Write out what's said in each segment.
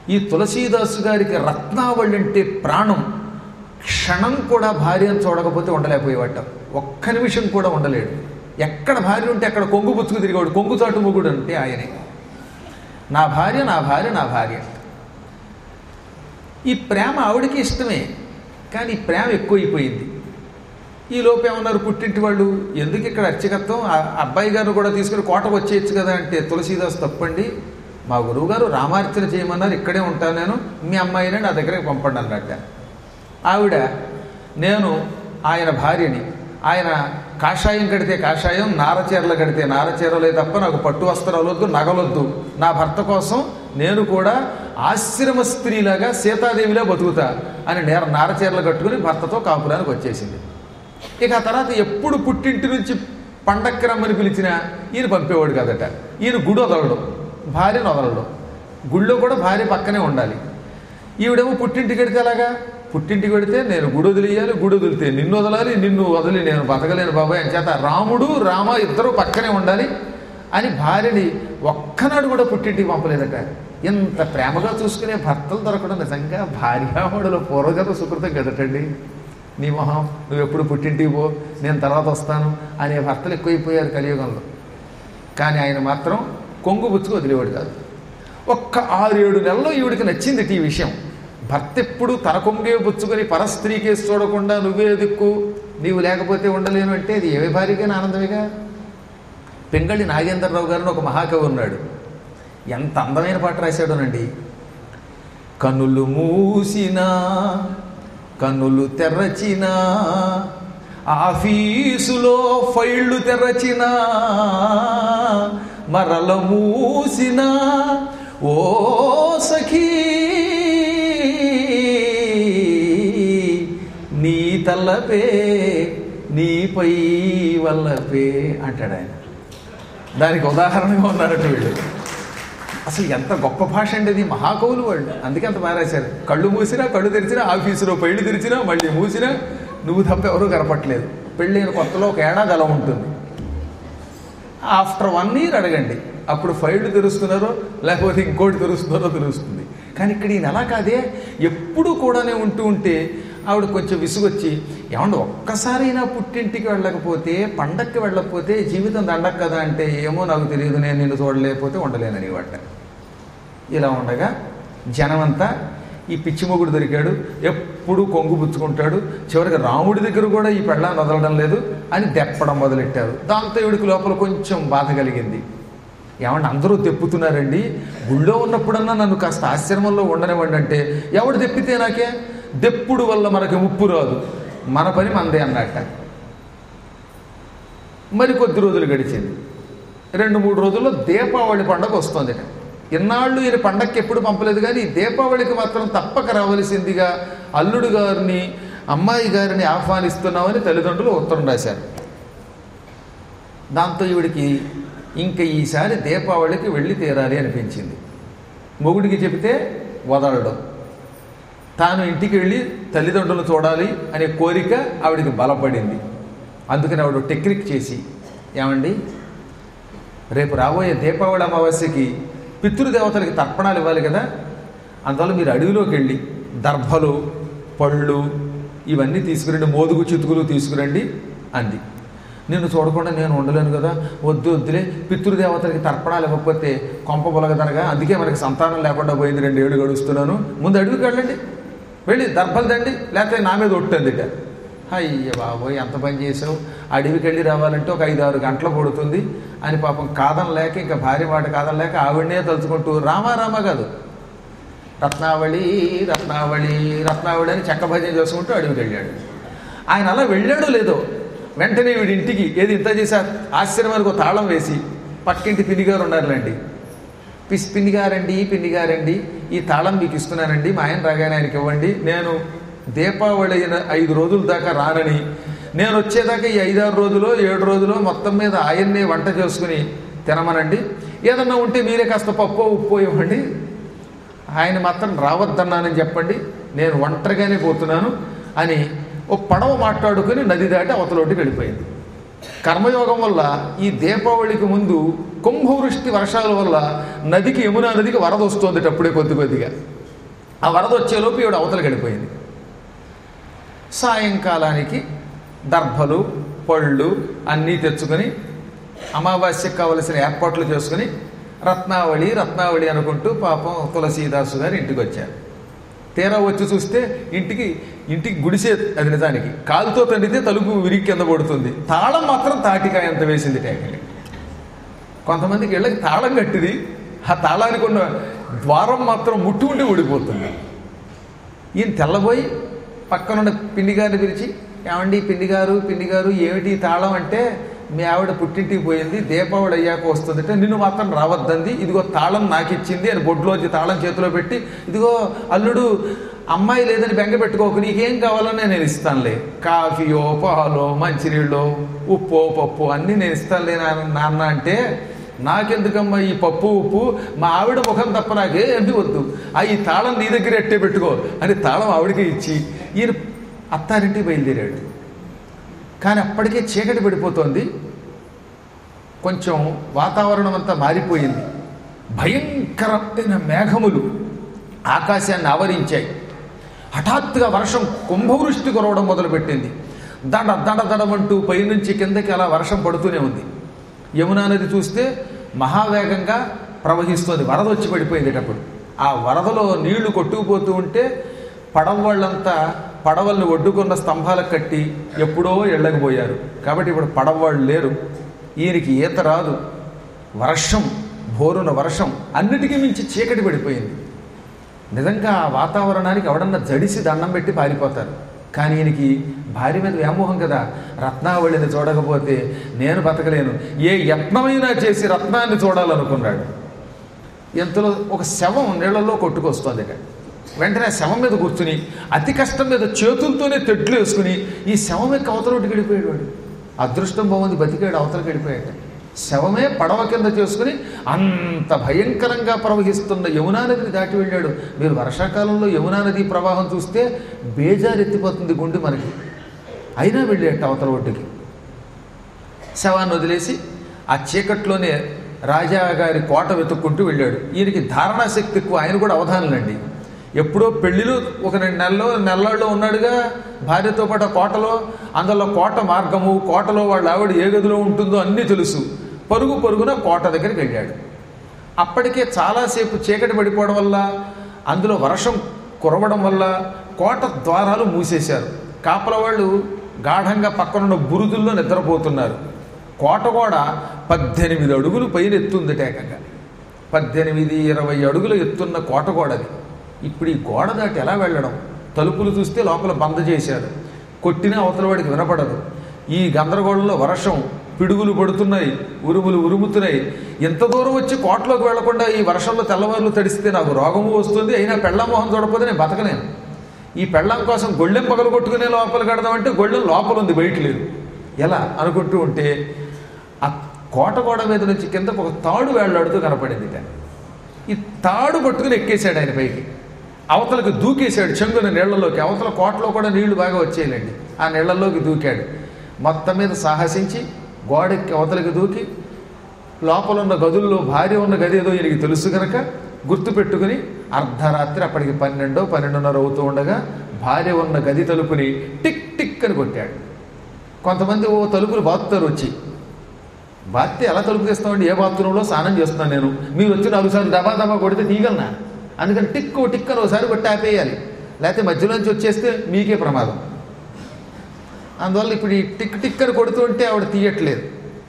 ఈ తులసీదాసు గారికి రత్నావళి అంటే ప్రాణం క్షణం కూడా భార్యను చూడకపోతే ఉండలేకపోయేవాట ఒక్క నిమిషం కూడా ఉండలేడు ఎక్కడ భార్య ఉంటే అక్కడ కొంగు పుచ్చుకు తిరిగేవాడు కొంగు చాటు మొగుడు అంటే ఆయనే నా భార్య నా భార్య నా భార్య ఈ ప్రేమ ఆవిడకి ఇష్టమే కానీ ఈ ప్రేమ ఎక్కువైపోయింది ఈ లోపు ఏమన్నారు పుట్టింటి వాళ్ళు ఎందుకు ఇక్కడ అర్చకత్వం ఆ అబ్బాయి గారు కూడా తీసుకుని కోటకు వచ్చేయచ్చు కదా అంటే తులసీదాస్ తప్పండి మా గురువు గారు రామార్చన చేయమన్నారు ఇక్కడే ఉంటాను నేను మీ అమ్మాయిని నా దగ్గరికి పంపండి అన్నట్ట ఆవిడ నేను ఆయన భార్యని ఆయన కాషాయం కడితే కాషాయం నారచీరలు కడితే నారచీరలే తప్ప నాకు పట్టు వస్త్రాలు వద్దు నగలొద్దు నా భర్త కోసం నేను కూడా ఆశ్రమ స్త్రీలాగా సీతాదేవిలా బతుకుతా అని నేర నారచీరలు కట్టుకుని భర్తతో కాపురానికి వచ్చేసింది ఇక ఆ తర్వాత ఎప్పుడు పుట్టింటి నుంచి పండక్కి రమ్మని పిలిచినా ఈయన పంపేవాడు కదట ఈయన గుడి వదలడు భార్యను వదలడు గుళ్ళో కూడా భార్య పక్కనే ఉండాలి ఈవిడేమో పుట్టింటికి వెడితే అలాగా పుట్టింటికి వెడితే నేను గుడి వదిలేయాలి గుడి వదిలితే నిన్ను వదలాలి నిన్ను వదిలి నేను బతకలేను బాబాయ్ అని చేత రాముడు రామ ఇద్దరు పక్కనే ఉండాలి అని భార్యని ఒక్కనాడు కూడా పుట్టింటికి పంపలేదట ఎంత ప్రేమగా చూసుకునే భర్తలు దొరకడం నిజంగా భార్యాముడుల పూర్వగత సుకృతం కదటండి నీ మొహం నువ్వు ఎప్పుడు పుట్టింటికి పో నేను తర్వాత వస్తాను అనే భర్తలు ఎక్కువైపోయారు కలియుగంలో కానీ ఆయన మాత్రం కొంగు బుచ్చుకు వదిలేవాడు కాదు ఒక్క ఆరేడు నెలల్లో ఈవిడికి నచ్చింది ఈ విషయం భర్త ఎప్పుడు తన కొంగే పుచ్చుకొని పరస్త్రీకేసి చూడకుండా నువ్వే దిక్కు నీవు లేకపోతే ఉండలేను అంటే అది ఏ భార్యకైనా ఆనందమేగా పెంగళి నాగేంద్రరావు గారిని ఒక మహాకవి ఉన్నాడు ఎంత అందమైన పాట రాశాడోనండి కన్నులు మూసినా కన్నులు తెరచినా ఆఫీసులో ఫైళ్ళు తెరచినా మరల మూసిన ఓ సఖీ నీ తల్లపే నీపై వల్లపే అంటాడు ఆయన దానికి ఉదాహరణగా ఉన్నారట వీళ్ళు అసలు ఎంత గొప్ప భాష అండి అది మహాకవులు వాళ్ళు అందుకే అంత బాగా రాశారు కళ్ళు మూసినా కళ్ళు తెరిచినా ఆఫీసులో పెళ్లి తెరిచినా మళ్ళీ మూసినా నువ్వు తప్ప ఎవరూ కనపట్లేదు పెళ్ళైన కొత్తలో ఒక ఏడాది అలా ఉంటుంది ఆఫ్టర్ వన్ ఇయర్ అడగండి అప్పుడు ఫైళ్ళు తెరుస్తున్నారో లేకపోతే ఇంకోటి తెరుస్తున్నారో తెలుస్తుంది కానీ ఇక్కడ ఈయన అలా కాదే ఎప్పుడు కూడానే ఉంటూ ఉంటే ఆవిడ కొంచెం విసుగొచ్చి ఏమంటే ఒక్కసారైనా పుట్టింటికి వెళ్ళకపోతే పండక్కి వెళ్ళకపోతే జీవితం దండక కదా అంటే ఏమో నాకు తెలియదు నేను నిన్ను చూడలేకపోతే ఉండలేనని వాట ఇలా ఉండగా జనమంతా ఈ పిచ్చిమొగుడు దొరికాడు ఎప్పుడు కొంగు పుచ్చుకుంటాడు చివరికి రాముడి దగ్గర కూడా ఈ పెళ్ళాన్ని వదలడం లేదు అని దెప్పడం మొదలెట్టారు దాంతో ఈవిడికి లోపల కొంచెం బాధ కలిగింది ఏమంటే అందరూ తెప్పుతున్నారండి గుళ్ళో ఉన్నప్పుడన్నా నన్ను కాస్త ఆశ్రమంలో ఉండనివ్వండి అంటే ఎవడు తెప్పితే నాకే దెప్పుడు వల్ల మనకి ముప్పు రాదు మన పని మందే అన్నట్ట మరి కొద్ది రోజులు గడిచింది రెండు మూడు రోజుల్లో దీపావళి పండగ వస్తుంది ఇన్నాళ్ళు ఈయన పండగకి ఎప్పుడు పంపలేదు కానీ ఈ దీపావళికి మాత్రం తప్పక రావలసిందిగా అల్లుడు గారిని అమ్మాయి గారిని ఆహ్వానిస్తున్నామని తల్లిదండ్రులు ఉత్తరం రాశారు దాంతో ఈవిడికి ఇంక ఈసారి దీపావళికి వెళ్ళి తీరాలి అనిపించింది మొగుడికి చెబితే వదలడం తాను ఇంటికి వెళ్ళి తల్లిదండ్రులను చూడాలి అనే కోరిక ఆవిడికి బలపడింది అందుకని ఆవిడ టెక్నిక్ చేసి ఏమండి రేపు రాబోయే దీపావళి అమావాస్యకి పితృదేవతలకి తర్పణాలు ఇవ్వాలి కదా అందువల్ల మీరు అడవిలోకి వెళ్ళి దర్భలు పళ్ళు ఇవన్నీ తీసుకురండి మోదుగు చితుకులు తీసుకురండి అంది నిన్ను చూడకుండా నేను ఉండలేను కదా వద్దు వద్దులే పితృదేవతలకి తర్పణాలు ఇవ్వకపోతే కొంప పొలగదనగా అందుకే మనకి సంతానం లేకుండా పోయింది రెండు ఏళ్ళు గడుస్తున్నాను ముందు అడవికి వెళ్ళండి వెళ్ళి దర్భలు దండి లేకపోతే నా మీద ఒట్టందిట అయ్య బాబోయ్ ఎంత పని చేసావు అడవికి వెళ్ళి రావాలంటే ఒక ఐదు ఆరు గంటలు పడుతుంది అని పాపం కాదం లేక ఇంకా భార్య మాట కాదం లేక ఆవిడనే తలుచుకుంటూ రామా రామా కాదు రత్నావళి రత్నావళి రత్నావళి అని చెక్క భజన చేసుకుంటూ అడవికి వెళ్ళాడు ఆయన అలా వెళ్ళాడో లేదో వెంటనే వీడి ఇంటికి ఏది ఇంత చేశారు ఆశ్రమానికి ఒక తాళం వేసి పక్కింటి పిన్నిగారు ఉన్నారులేండి పిస్ పిన్నిగారండి పిన్నిగారండి ఈ తాళం మీకు ఇస్తున్నానండి మా ఆయన రాగానే ఆయనకి ఇవ్వండి నేను దీపావళి అయిన ఐదు రోజుల దాకా రానని నేను వచ్చేదాకా ఈ ఐదారు రోజులు ఏడు రోజులు మొత్తం మీద ఆయన్నే వంట చేసుకుని తినమనండి ఏదన్నా ఉంటే మీరే కాస్త పప్పు ఉప్పు ఇవ్వండి ఆయన మాత్రం రావద్దన్నానని చెప్పండి నేను ఒంటరిగానే పోతున్నాను అని ఓ పడవ మాట్లాడుకుని నది దాటి అవతలోటికి వెళ్ళిపోయింది కర్మయోగం వల్ల ఈ దీపావళికి ముందు కుంభవృష్టి వర్షాల వల్ల నదికి యమునా నదికి వరద వస్తుంది అప్పుడే కొద్ది కొద్దిగా ఆ వరద వచ్చేలోపు ఈవిడ అవతలకి వెళ్ళిపోయింది సాయంకాలానికి దర్భలు పళ్ళు అన్నీ తెచ్చుకొని అమావాస్యకు కావలసిన ఏర్పాట్లు చేసుకుని రత్నావళి రత్నావళి అనుకుంటూ పాపం తులసీదాసు గారు ఇంటికి వచ్చారు తీరా వచ్చి చూస్తే ఇంటికి ఇంటికి గుడిసే అది నిజానికి కాలుతో తండితే తలుపు విరిగి కింద పడుతుంది తాళం మాత్రం తాటికాయ అంత వేసింది టేకలి కొంతమందికి ఇళ్ళకి తాళం కట్టిది ఆ తాళానికి ఉన్న ద్వారం మాత్రం ముట్టు ఉండి ఊడిపోతుంది ఈయన తెల్లబోయి పక్కనున్న పిండి గారిని పిలిచి ఏమండి పిండి గారు పిండి గారు ఏమిటి ఈ తాళం అంటే మీ ఆవిడ పుట్టింటికి పోయింది దీపావళి అయ్యాక వస్తుందంటే నిన్ను మాత్రం రావద్దంది ఇదిగో తాళం నాకు ఇచ్చింది అని బొడ్లోంచి తాళం చేతిలో పెట్టి ఇదిగో అల్లుడు అమ్మాయి లేదని బెంగ పెట్టుకోకు నీకేం కావాలని నేను ఇస్తానులే కాఫీయో పాలో మంచినీళ్ళు ఉప్పో పప్పు అన్నీ నేను ఇస్తానులే నాన్న నాన్న అంటే నాకెందుకమ్మా ఈ పప్పు ఉప్పు మా ఆవిడ ముఖం తప్ప నాకే ఎందు వద్దు ఆ ఈ తాళం నీ దగ్గర ఎట్టే పెట్టుకో అని తాళం ఆవిడకి ఇచ్చి ఈయన అత్తారింటికి బయలుదేరాడు కానీ అప్పటికే చీకటి పడిపోతోంది కొంచెం వాతావరణం అంతా మారిపోయింది భయంకరమైన మేఘములు ఆకాశాన్ని ఆవరించాయి హఠాత్తుగా వర్షం కుంభవృష్టి కురవడం మొదలుపెట్టింది దడ దడ దడమంటూ పైనుంచి కిందకి అలా వర్షం పడుతూనే ఉంది యమునా నది చూస్తే మహావేగంగా ప్రవహిస్తోంది వరద వచ్చి పడిపోయిందేటప్పుడు ఆ వరదలో నీళ్లు కొట్టుకుపోతూ ఉంటే పడవ వాళ్ళంతా పడవల్ని ఒడ్డుకున్న స్తంభాలకు కట్టి ఎప్పుడో ఎళ్ళకపోయారు కాబట్టి ఇప్పుడు పడవ వాళ్ళు లేరు ఈయనకి ఈత రాదు వర్షం భోరున వర్షం అన్నిటికీ మించి చీకటి పడిపోయింది నిజంగా ఆ వాతావరణానికి ఎవడన్నా జడిసి దండం పెట్టి పారిపోతారు కానీ ఈయనకి భార్య మీద వ్యామోహం కదా రత్నావళిని చూడకపోతే నేను బతకలేను ఏ యత్నమైనా చేసి రత్నాన్ని చూడాలనుకున్నాడు ఎంతలో ఒక శవం నీళ్ళల్లో కొట్టుకొస్తుంది ఇక్కడ వెంటనే ఆ శవం మీద కూర్చుని అతి కష్టం మీద చేతులతోనే తెడ్లు వేసుకుని ఈ శవం యొక్క అవతలకి వెళ్ళిపోయాడు వాడు అదృష్టం బాగుంది బతికాడు అవతలకి వెళ్ళిపోయాడు శవమే పడవ కింద చేసుకుని అంత భయంకరంగా ప్రవహిస్తున్న యమునా నదిని దాటి వెళ్ళాడు మీరు వర్షాకాలంలో యమునా నది ప్రవాహం చూస్తే బేజారెత్తిపోతుంది గుండె మనకి అయినా వెళ్ళేట అవతల ఒడ్డుకి శవాన్ని వదిలేసి ఆ చీకట్లోనే రాజా గారి కోట వెతుక్కుంటూ వెళ్ళాడు ఈయనకి ధారణాశక్తి ఎక్కువ ఆయన కూడా అవధానులండి ఎప్పుడో పెళ్ళిలో ఒక రెండు నెలలో నెలల్లో ఉన్నాడుగా భార్యతో పాటు ఆ కోటలో అందులో కోట మార్గము కోటలో వాళ్ళ ఆవిడ ఏ గదిలో ఉంటుందో అన్నీ తెలుసు పరుగు పరుగున కోట దగ్గరికి వెళ్ళాడు అప్పటికే చాలాసేపు చీకటి పడిపోవడం వల్ల అందులో వర్షం కురవడం వల్ల కోట ద్వారాలు మూసేశారు కాపల వాళ్ళు గాఢంగా పక్కనున్న బురుదుల్లో నిద్రపోతున్నారు కోట కూడా పద్దెనిమిది అడుగులు పైన ఎత్తుంది ఏకంగా పద్దెనిమిది ఇరవై అడుగులు ఎత్తున్న కోట గోడది ఇప్పుడు ఈ గోడ దాటి ఎలా వెళ్ళడం తలుపులు చూస్తే లోపల బంద చేశారు కొట్టినా అవతల వాడికి వినపడదు ఈ గందరగోళంలో వర్షం పిడుగులు పడుతున్నాయి ఉరుములు ఉరుముతున్నాయి ఎంత దూరం వచ్చి కోటలోకి వెళ్లకుండా ఈ వర్షంలో తెల్లవారులు తడిస్తే నాకు రోగము వస్తుంది అయినా పెళ్ళమోహం చూడకపోతే నేను బతకలేను ఈ పెళ్ళం కోసం గొళ్ళెం పగలు కొట్టుకునే లోపల కడదామంటే గొళ్ళెం లోపల ఉంది బయట లేదు ఎలా అనుకుంటూ ఉంటే ఆ కోట గోడ మీద నుంచి కిందకు ఒక తాడు వేళ్లాడుతూ కనపడింది ఇట. ఈ తాడు పట్టుకుని ఎక్కేశాడు ఆయన పైకి అవతలకు దూకేశాడు చెంగున నీళ్లలోకి అవతల కోటలో కూడా నీళ్లు బాగా వచ్చేయాలండి ఆ నీళ్లలోకి దూకాడు మొత్తం మీద సాహసించి గోడెక్కి అవతలకి దూకి లోపల ఉన్న గదుల్లో భార్య ఉన్న గది ఏదో ఈయనకి తెలుసు కనుక గుర్తు పెట్టుకుని అర్ధరాత్రి అప్పటికి పన్నెండో పన్నెండున్నర అవుతూ ఉండగా భార్య ఉన్న గది తలుపుని టిక్ టిక్ అని కొట్టాడు కొంతమంది ఓ తలుపులు బాతుతారు వచ్చి బాత్తే ఎలా తలుపు తీస్తామండి ఏ బాత్రూంలో స్నానం చేస్తున్నాను నేను మీరు వచ్చి నాలుగు సార్లు దబా దబా కొడితే తీయగలనా అందుకని టిక్ టిక్ అని ఒకసారి కొట్టి ఆపేయాలి లేకపోతే మధ్యలోంచి వచ్చేస్తే మీకే ప్రమాదం అందువల్ల ఇప్పుడు ఈ టిక్ టిక్ అని కొడుతూ ఉంటే ఆవిడ తీయట్లేదు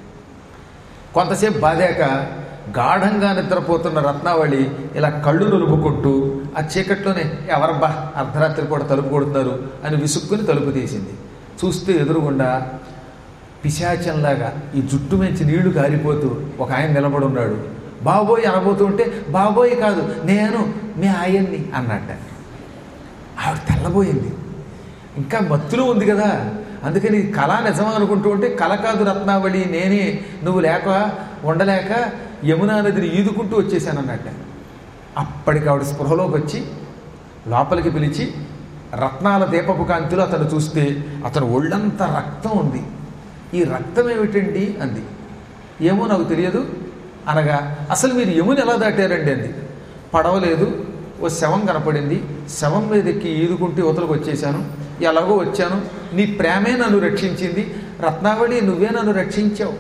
కొంతసేపు బాదాక గాఢంగా నిద్రపోతున్న రత్నావళి ఇలా కళ్ళు నులుపుకుంటూ ఆ చీకట్లోనే ఎవరబ్బా అర్ధరాత్రి కూడా తలుపు కొడుతున్నారు అని విసుక్కుని తలుపు తీసింది చూస్తే ఎదురుగుండా పిశాచంలాగా ఈ జుట్టు మించి నీళ్లు కారిపోతూ ఒక ఆయన నిలబడి ఉన్నాడు బాబోయ్ అనబోతూ ఉంటే బాబోయ్ కాదు నేను మీ ఆయన్ని అన్నట్ట ఆవిడ తెల్లబోయింది ఇంకా మత్తులో ఉంది కదా అందుకని కళ నిజమా అనుకుంటూ ఉంటే కళ కాదు రత్నావళి నేనే నువ్వు లేక ఉండలేక యమునా నదిని ఈదుకుంటూ వచ్చేసాను అన్నట్ట అప్పటికి ఆవిడ స్పృహలోకి వచ్చి లోపలికి పిలిచి రత్నాల దీపపు కాంతిలో అతను చూస్తే అతను ఒళ్ళంతా రక్తం ఉంది ఈ రక్తం ఏమిటండి అంది ఏమో నాకు తెలియదు అనగా అసలు మీరు యముని ఎలా దాటారండి అంది పడవలేదు ఓ శవం కనపడింది శవం మీద ఎక్కి ఈదుకుంటూ యువతలకు వచ్చేసాను ఎలాగో వచ్చాను నీ ప్రేమే నన్ను రక్షించింది రత్నావళి నువ్వే నన్ను రక్షించావు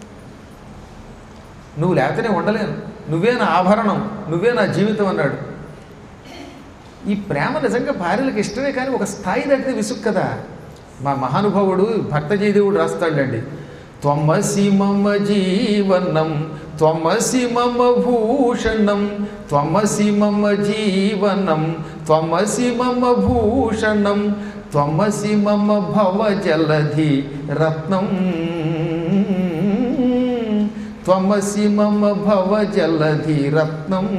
నువ్వు లేకనే ఉండలేను నువ్వే నా ఆభరణం నువ్వే నా జీవితం అన్నాడు ఈ ప్రేమ నిజంగా భార్యలకు ఇష్టమే కానీ ఒక స్థాయి దాటితే విసుగు కదా మా మహానుభావుడు భక్త జయదేవుడు రాస్తాడండి త్వమసి మమ జీవనం త్వమసి మమ భూషణం త్వమసి మమ జీవనం త్వమసి మమ భూషణం త్వమసి మమ భవ జలధి రత్నం త్వమసి మమ భవ జలధి రత్నం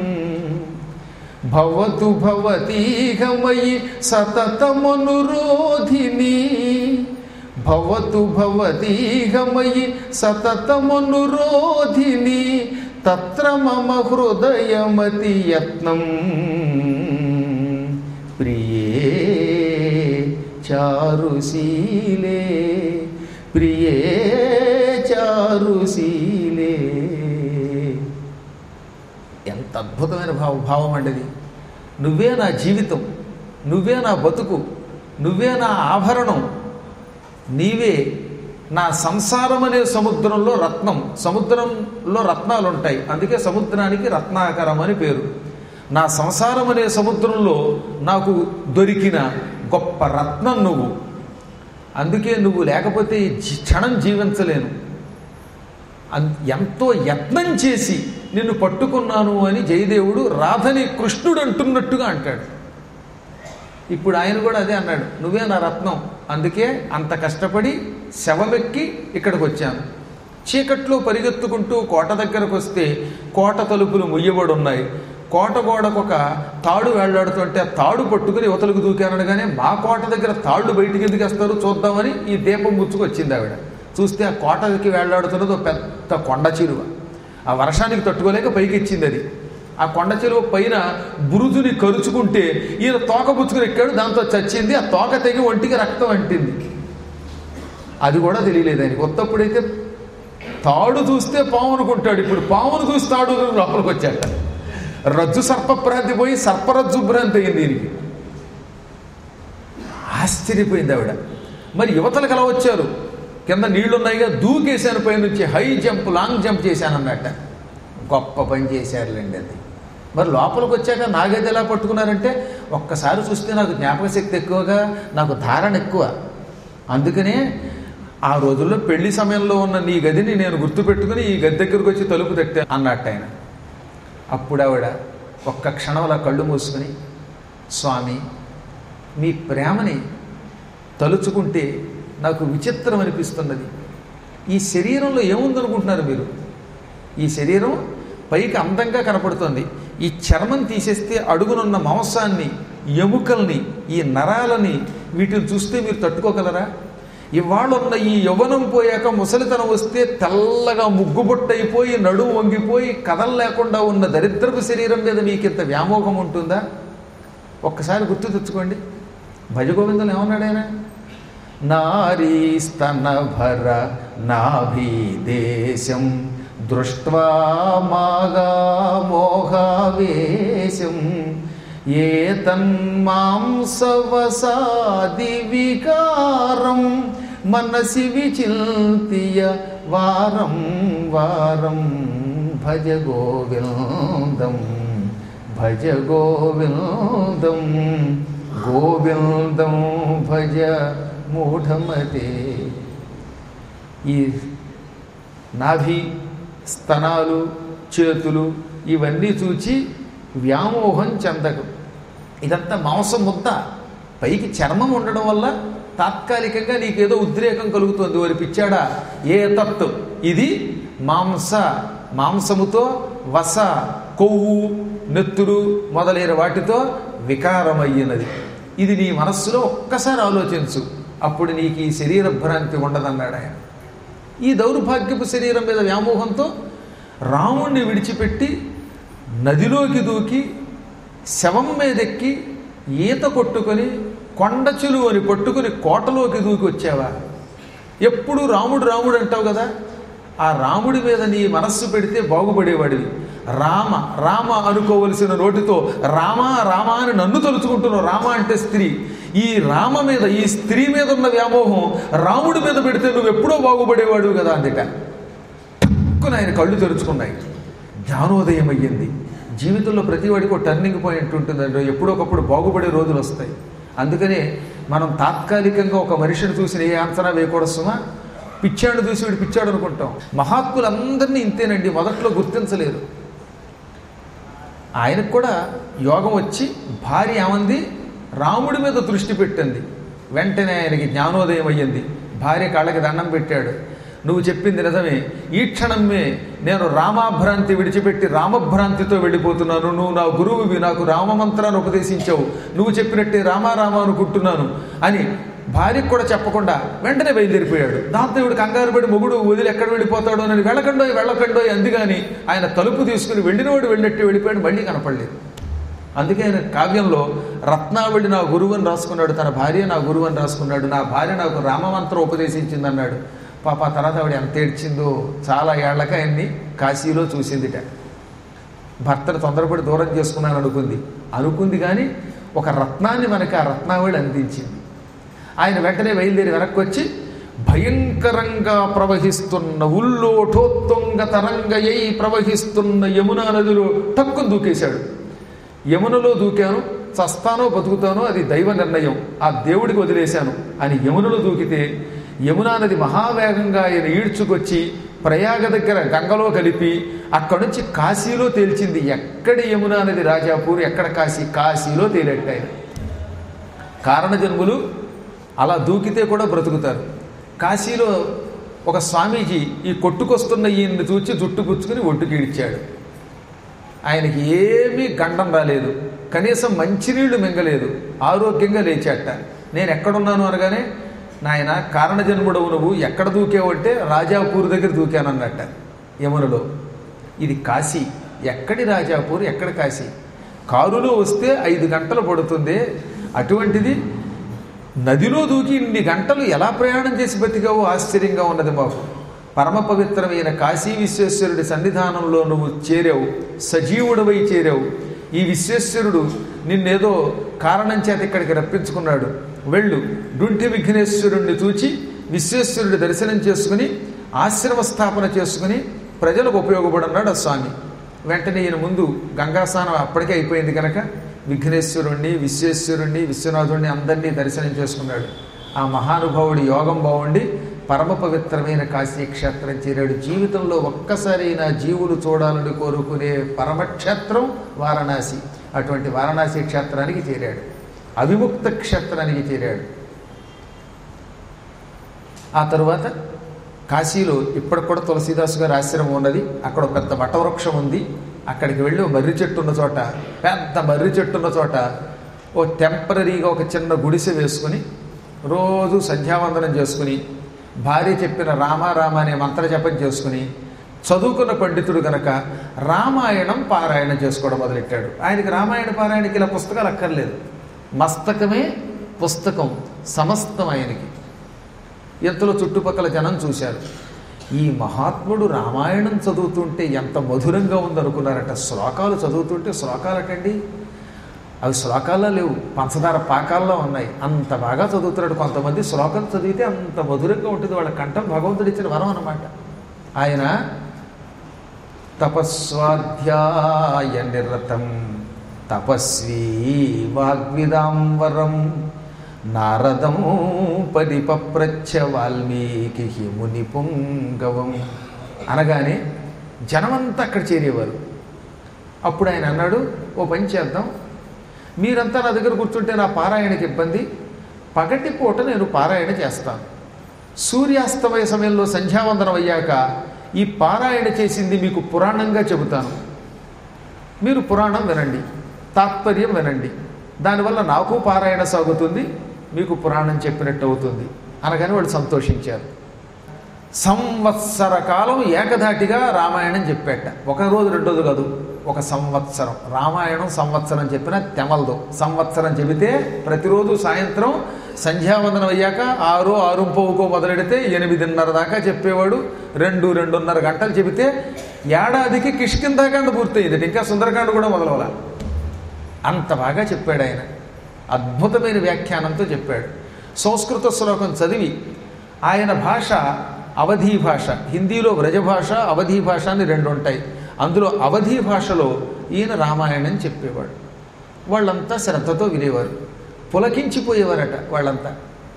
భవతు భవతీహమయి సతతమనురోధిని భవతు భవతీహమయి సతతమనురోధిని తత్ర మమ హృదయమతి యత్నం ప్రియే చారుశీలే ప్రియే చారుశీలే ఎంత అద్భుతమైన భావ భావం అండిది నువ్వే నా జీవితం నువ్వే నా బతుకు నువ్వే నా ఆభరణం నీవే నా సంసారం అనే సముద్రంలో రత్నం సముద్రంలో రత్నాలు ఉంటాయి అందుకే సముద్రానికి రత్నాకరం అని పేరు నా సంసారం అనే సముద్రంలో నాకు దొరికిన గొప్ప రత్నం నువ్వు అందుకే నువ్వు లేకపోతే ఈ జీ- క్షణం జీవించలేను అన్- ఎంతో యత్నం చేసి నిన్ను పట్టుకున్నాను అని జయదేవుడు రాధని కృష్ణుడు అంటున్నట్టుగా అంటాడు ఇప్పుడు ఆయన కూడా అదే అన్నాడు నువ్వే నా రత్నం అందుకే అంత కష్టపడి శవమెక్కి ఇక్కడికి వచ్చాను చీకట్లో పరిగెత్తుకుంటూ కోట దగ్గరకు వస్తే కోట తలుపులు ముయ్యబడి ఉన్నాయి కోట గోడకు ఒక తాడు వేళ్లాడుతుంటే ఆ తాడు పట్టుకుని యువతలకు దూకానగానే మా కోట దగ్గర తాళ్ళు బయటికి ఎందుకు వేస్తారు చూద్దామని ఈ దీపం ముచ్చుకు వచ్చింది ఆవిడ చూస్తే ఆ కోటకి వేళ్లాడుతున్నది ఒక పెద్ద కొండ చిలువ ఆ వర్షానికి తట్టుకోలేక పైకి ఇచ్చింది అది ఆ కొండ చెరువు పైన బురుజుని కరుచుకుంటే ఈయన తోక పుచ్చుకుని ఎక్కాడు దాంతో చచ్చింది ఆ తోక తెగి ఒంటికి రక్తం అంటింది అది కూడా తెలియలేదు ఆయనకి కొత్తప్పుడైతే తాడు చూస్తే పాము అనుకుంటాడు ఇప్పుడు పామును చూసి తాడు లోపలికి వచ్చాట రజ్జు సర్పభ్రాంతి పోయి సర్పరజ్జు భ్రాంతి అయింది దీనికి ఆశ్చర్యపోయింది ఆవిడ మరి యువతలకు ఎలా వచ్చారు కింద నీళ్లున్నాయిగా దూకేశాను పై నుంచి హై జంప్ లాంగ్ జంప్ చేశానన్నట్ట గొప్ప పని చేశారులేండి అది మరి లోపలికి వచ్చాక నా గది ఎలా పట్టుకున్నారంటే ఒక్కసారి చూస్తే నాకు జ్ఞాపక శక్తి ఎక్కువగా నాకు ధారణ ఎక్కువ అందుకనే ఆ రోజుల్లో పెళ్లి సమయంలో ఉన్న నీ గదిని నేను గుర్తుపెట్టుకుని ఈ గది దగ్గరకు వచ్చి తలుపు తట్టాను అన్నట్టు ఆయన అప్పుడు ఆవిడ ఒక్క క్షణం అలా కళ్ళు మూసుకుని స్వామి మీ ప్రేమని తలుచుకుంటే నాకు విచిత్రం అనిపిస్తున్నది ఈ శరీరంలో ఏముందనుకుంటున్నారు మీరు ఈ శరీరం పైకి అందంగా కనపడుతుంది ఈ చర్మం తీసేస్తే అడుగునున్న మాంసాన్ని ఎముకల్ని ఈ నరాలని వీటిని చూస్తే మీరు తట్టుకోగలరా ఇవాళ ఉన్న ఈ యవ్వనం పోయాక ముసలితనం వస్తే తెల్లగా ముగ్గుబొట్టయిపోయి నడుము వంగిపోయి కథలు లేకుండా ఉన్న దరిద్రపు శరీరం మీద మీకు ఇంత వ్యామోహం ఉంటుందా ఒక్కసారి గుర్తు తెచ్చుకోండి భజగోవిందులు ఏమన్నాడు ఆయన నారీ స్తన భర నాభీదేశం దృష్ట్వా మాగా మోహావేశం ఏ తన్మాంసవసాది వికారం మనసి విచింత్య వారం వారం భజ గోవిందం భజ గోవిందం గోవిందం భజ మూఢమతే ఈ నాభి స్తనాలు చేతులు ఇవన్నీ చూచి వ్యామోహం చెందకు ఇదంతా మాంసం ముద్ద పైకి చర్మం ఉండడం వల్ల తాత్కాలికంగా నీకేదో ఉద్రేకం కలుగుతుంది వారి పిచ్చాడా ఏ తత్తు ఇది మాంస మాంసముతో వస కొవ్వు నెత్తురు మొదలైన వాటితో వికారమయ్యినది ఇది నీ మనస్సులో ఒక్కసారి ఆలోచించు అప్పుడు నీకు ఈ శరీర భ్రాంతి ఉండదన్నాడు ఆయన ఈ దౌర్భాగ్యపు శరీరం మీద వ్యామోహంతో రాముణ్ణి విడిచిపెట్టి నదిలోకి దూకి శవం మీదెక్కి ఈత కొట్టుకొని కొండ చెలువని పట్టుకుని కోటలోకి దూకి వచ్చావా ఎప్పుడు రాముడు రాముడు అంటావు కదా ఆ రాముడి మీద నీ మనస్సు పెడితే బాగుపడేవాడివి రామ రామ అనుకోవలసిన నోటితో రామ రామ అని నన్ను తలుచుకుంటున్నావు రామ అంటే స్త్రీ ఈ రామ మీద ఈ స్త్రీ మీద ఉన్న వ్యామోహం రాముడి మీద పెడితే నువ్వు ఎప్పుడో బాగుపడేవాడు కదా అందుట టక్కున ఆయన కళ్ళు తెరుచుకున్నాయి జ్ఞానోదయం అయ్యింది జీవితంలో ప్రతి వాడికి ఒక టర్నింగ్ పాయింట్ ఉంటుందండి ఎప్పుడొకప్పుడు బాగుపడే రోజులు వస్తాయి అందుకనే మనం తాత్కాలికంగా ఒక మనిషిని చూసిన ఏ అంచనా వేయకూడదు సుమా పిచ్చాడు చూసి వీడు పిచ్చాడు అనుకుంటాం మహాత్ములందరినీ ఇంతేనండి మొదట్లో గుర్తించలేరు ఆయనకు కూడా యోగం వచ్చి భార్య ఏమంది రాముడి మీద దృష్టి పెట్టింది వెంటనే ఆయనకి జ్ఞానోదయం అయ్యింది భార్య కాళ్ళకి దండం పెట్టాడు నువ్వు చెప్పింది నిజమే ఈ క్షణమే నేను రామాభ్రాంతి విడిచిపెట్టి రామభ్రాంతితో వెళ్ళిపోతున్నాను నువ్వు నా గురువువి నాకు రామమంత్రాన్ని ఉపదేశించావు నువ్వు చెప్పినట్టే రామారామ అనుకుంటున్నాను అని భార్యకు కూడా చెప్పకుండా వెంటనే బయలుదేరిపోయాడు దాంతో ఇవిడు కంగారు పడి మొగుడు వదిలి ఎక్కడ వెళ్ళిపోతాడు అని వెళ్ళకండోయ్ వెళ్ళకండోయ్ అందుకని ఆయన తలుపు తీసుకుని వెళ్ళినవాడు వెళ్ళినట్టు వెళ్ళిపోయాడు మళ్ళీ కనపడలేదు అందుకే ఆయన కావ్యంలో రత్నావళి నా గురువు అని రాసుకున్నాడు తన భార్య నా గురువు అని రాసుకున్నాడు నా భార్య నాకు రామమంత్రం ఉపదేశించింది అన్నాడు పాప ఆ తర్వాత ఆవిడ ఎంత ఏడ్చిందో చాలా ఏళ్లక ఆయన్ని కాశీలో చూసిందిట భర్తను తొందరపడి దూరం చేసుకున్నాను అనుకుంది అనుకుంది కానీ ఒక రత్నాన్ని మనకి ఆ రత్నావళి అందించింది ఆయన వెంటనే బయలుదేరి వెనక్కి వచ్చి భయంకరంగా ప్రవహిస్తున్న ఉల్లోఠోత్తుంగ తరంగయై ప్రవహిస్తున్న యమునా నదిలో టక్కును దూకేశాడు యమునలో దూకాను చస్తానో బతుకుతానో అది దైవ నిర్ణయం ఆ దేవుడికి వదిలేశాను అని యమునలో దూకితే యమునా నది మహావేగంగా ఆయన ఈడ్చుకొచ్చి ప్రయాగ దగ్గర గంగలో కలిపి అక్కడి నుంచి కాశీలో తేల్చింది ఎక్కడ యమునా నది రాజాపూర్ ఎక్కడ కాశీ కాశీలో తేలెట్టు ఆయన కారణ జన్ములు అలా దూకితే కూడా బ్రతుకుతారు కాశీలో ఒక స్వామీజీ ఈ కొట్టుకొస్తున్న ఈయన్ని చూచి జుట్టు పుచ్చుకుని ఒడ్డుకి ఇడిచాడు ఆయనకి ఏమీ గండం రాలేదు కనీసం మంచినీళ్లు మింగలేదు ఆరోగ్యంగా లేచాట నేను ఎక్కడున్నాను అనగానే నాయన కారణజన్ముడవు నువ్వు ఎక్కడ దూకావు అంటే రాజాపూర్ దగ్గర దూకానన్నట్ట యమునలో ఇది కాశీ ఎక్కడి రాజాపూర్ ఎక్కడ కాశీ కారులో వస్తే ఐదు గంటలు పడుతుంది అటువంటిది నదిలో దూకి ఇన్ని గంటలు ఎలా ప్రయాణం చేసి బతికావో ఆశ్చర్యంగా ఉన్నది మాకు పరమ పవిత్రమైన కాశీ విశ్వేశ్వరుడి సన్నిధానంలో నువ్వు చేరావు సజీవుడవై చేరావు ఈ విశ్వేశ్వరుడు నిన్నేదో కారణం చేత ఇక్కడికి రప్పించుకున్నాడు వెళ్ళు డుంటి విఘ్నేశ్వరుణ్ణి చూచి విశ్వేశ్వరుడి దర్శనం చేసుకుని ఆశ్రమ స్థాపన చేసుకుని ప్రజలకు ఉపయోగపడన్నాడు ఆ స్వామి వెంటనే ఈయన ముందు గంగా స్నానం అప్పటికే అయిపోయింది కనుక విఘ్నేశ్వరుణ్ణి విశ్వేశ్వరుణ్ణి విశ్వనాథుణ్ణి అందరినీ దర్శనం చేసుకున్నాడు ఆ మహానుభావుడి యోగం బాగుండి పరమ పవిత్రమైన కాశీ క్షేత్రం చేరాడు జీవితంలో ఒక్కసారైనా జీవులు చూడాలని కోరుకునే పరమక్షేత్రం వారణాసి అటువంటి వారణాసి క్షేత్రానికి చేరాడు అవిముక్త క్షేత్రానికి చేరాడు ఆ తరువాత కాశీలో ఇప్పటికి కూడా తులసీదాసు గారి ఆశ్రమం ఉన్నది అక్కడ ఒక పెద్ద వటవృక్షం ఉంది అక్కడికి వెళ్ళి ఓ మర్రి చెట్టు ఉన్న చోట పెద్ద మర్రి చెట్టు ఉన్న చోట ఓ టెంపరీగా ఒక చిన్న గుడిసె వేసుకుని రోజు సంధ్యావందనం చేసుకుని భార్య చెప్పిన రామ రామ అనే మంత్ర జపం చేసుకుని చదువుకున్న పండితుడు గనక రామాయణం పారాయణ చేసుకోవడం మొదలెట్టాడు ఆయనకి రామాయణ పారాయణకి ఇలా పుస్తకాలు అక్కర్లేదు మస్తకమే పుస్తకం సమస్తం ఆయనకి ఎంతలో చుట్టుపక్కల జనం చూశారు ఈ మహాత్ముడు రామాయణం చదువుతుంటే ఎంత మధురంగా ఉందనుకున్నారట శ్లోకాలు చదువుతుంటే శ్లోకాలటండి అవి శ్లోకాల్లో లేవు పంచదార పాకాల్లో ఉన్నాయి అంత బాగా చదువుతున్నాడు కొంతమంది శ్లోకం చదివితే అంత మధురంగా ఉంటుంది వాళ్ళ కంఠం భగవంతుడు ఇచ్చిన వరం అన్నమాట ఆయన తపస్వాధ్యాయ నిరతం తపస్వీ వాగ్విదాంవరం నారదం పరిపప్రచ్ఛ వాల్మీకి ముని పుంగవం అనగానే జనమంతా అక్కడ చేరేవారు అప్పుడు ఆయన అన్నాడు ఓ పని చేద్దాం మీరంతా నా దగ్గర కూర్చుంటే నా పారాయణకి ఇబ్బంది పగటి పూట నేను పారాయణ చేస్తాను సూర్యాస్తమయ సమయంలో సంధ్యావందనం అయ్యాక ఈ పారాయణ చేసింది మీకు పురాణంగా చెబుతాను మీరు పురాణం వినండి తాత్పర్యం వినండి దానివల్ల నాకు పారాయణ సాగుతుంది మీకు పురాణం చెప్పినట్టు అవుతుంది అనగానే వాళ్ళు సంతోషించారు సంవత్సర కాలం ఏకధాటిగా రామాయణం చెప్పేట ఒక రోజు రెండు రోజు కాదు ఒక సంవత్సరం రామాయణం సంవత్సరం చెప్పిన తెమలదు సంవత్సరం చెబితే ప్రతిరోజు సాయంత్రం సంధ్యావందనం అయ్యాక ఆరు ఆరు పోవుకో మొదలెడితే ఎనిమిదిన్నర దాకా చెప్పేవాడు రెండు రెండున్నర గంటలు చెబితే ఏడాదికి కిష్కిందాకాండ పూర్తయింది ఇంకా సుందరకాండ కూడా మొదలవల అంత బాగా చెప్పాడు ఆయన అద్భుతమైన వ్యాఖ్యానంతో చెప్పాడు సంస్కృత శ్లోకం చదివి ఆయన భాష అవధీ భాష హిందీలో వ్రజభాష అవధీ భాష అని రెండు ఉంటాయి అందులో అవధీ భాషలో ఈయన రామాయణం చెప్పేవాడు వాళ్ళంతా శ్రద్ధతో వినేవారు పులకించిపోయేవారట వాళ్ళంతా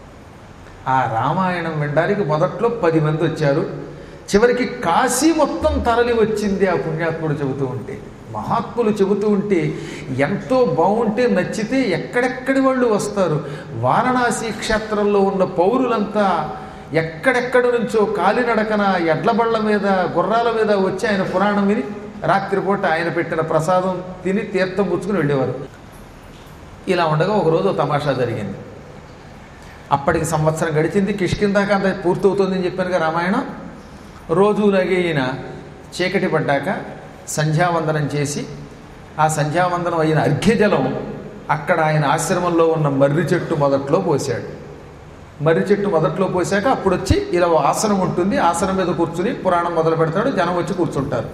ఆ రామాయణం వినడానికి మొదట్లో పది మంది వచ్చారు చివరికి కాశీ మొత్తం తరలి వచ్చింది ఆ పుణ్యాత్ముడు చెబుతూ ఉంటే మహాత్ములు చెబుతూ ఉంటే ఎంతో బాగుంటే నచ్చితే ఎక్కడెక్కడి వాళ్ళు వస్తారు వారణాసి క్షేత్రంలో ఉన్న పౌరులంతా ఎక్కడెక్కడి నుంచో కాలినడకన ఎడ్ల బళ్ళ మీద గుర్రాల మీద వచ్చి ఆయన పురాణం విని రాత్రిపూట ఆయన పెట్టిన ప్రసాదం తిని తీర్థం పుచ్చుకుని వెళ్ళేవారు ఇలా ఉండగా ఒకరోజు ఓ తమాషా జరిగింది అప్పటికి సంవత్సరం గడిచింది కిష్కిందాక అంత పూర్తవుతుందని చెప్పానుగా రామాయణం రోజులాగే ఈయన చీకటి పడ్డాక సంధ్యావందనం చేసి ఆ సంధ్యావందనం అయిన అర్ఘ్యజలం అక్కడ ఆయన ఆశ్రమంలో ఉన్న మర్రి చెట్టు మొదట్లో పోశాడు మర్రి చెట్టు మొదట్లో పోసాక అప్పుడు వచ్చి ఇలా ఓ ఆసనం ఉంటుంది ఆసనం మీద కూర్చుని పురాణం మొదలు పెడతాడు జనం వచ్చి కూర్చుంటారు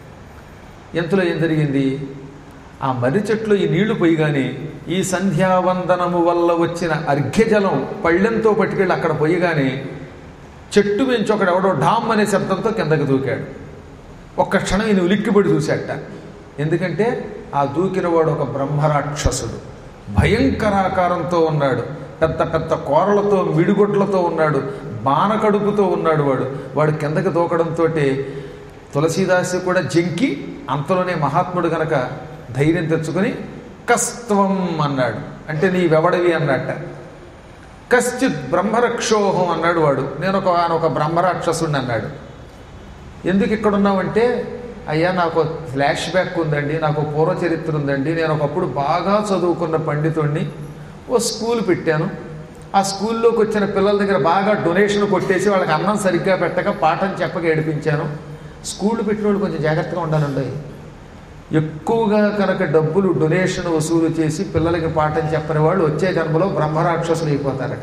ఎంతలో ఏం జరిగింది ఆ మర్రి చెట్లు ఈ నీళ్లు పోయిగానే ఈ సంధ్యావందనము వల్ల వచ్చిన అర్ఘ్యజలం పళ్ళెంతో పట్టుకెళ్ళి అక్కడ పోయగానే చెట్టు మించి ఒకడు ఎవడో ఢామ్ అనే శబ్దంతో కిందకి దూకాడు ఒక్క క్షణం ఈయన ఉలిక్కిపడి చూశాట ఎందుకంటే ఆ దూకిన వాడు ఒక బ్రహ్మరాక్షసుడు భయంకరాకారంతో ఉన్నాడు పెద్ద పెద్ద కోరలతో మిడిగొడ్లతో ఉన్నాడు బాణకడుపుతో ఉన్నాడు వాడు వాడు కిందకి దూకడంతో తులసీదాసు కూడా జంకి అంతలోనే మహాత్ముడు గనక ధైర్యం తెచ్చుకొని కస్త్వం అన్నాడు అంటే నీవెవడవి అన్నట్ట కశ్చిత్ బ్రహ్మరక్షోహం అన్నాడు వాడు నేను ఒక ఆయన ఒక బ్రహ్మరాక్షసుడిని అన్నాడు ఎందుకు ఇక్కడ ఉన్నామంటే అయ్యా నాకు ఫ్లాష్ బ్యాక్ ఉందండి నాకు పూర్వ చరిత్ర ఉందండి నేను ఒకప్పుడు బాగా చదువుకున్న పండితుడిని ఓ స్కూల్ పెట్టాను ఆ స్కూల్లోకి వచ్చిన పిల్లల దగ్గర బాగా డొనేషన్ కొట్టేసి వాళ్ళకి అన్నం సరిగ్గా పెట్టక పాఠం చెప్పక ఏడిపించాను స్కూల్ పెట్టిన వాళ్ళు కొంచెం జాగ్రత్తగా ఉండాలండి ఎక్కువగా కనుక డబ్బులు డొనేషన్ వసూలు చేసి పిల్లలకి పాఠం చెప్పని వాళ్ళు వచ్చే జన్మలో బ్రహ్మరాక్షసులు అయిపోతారట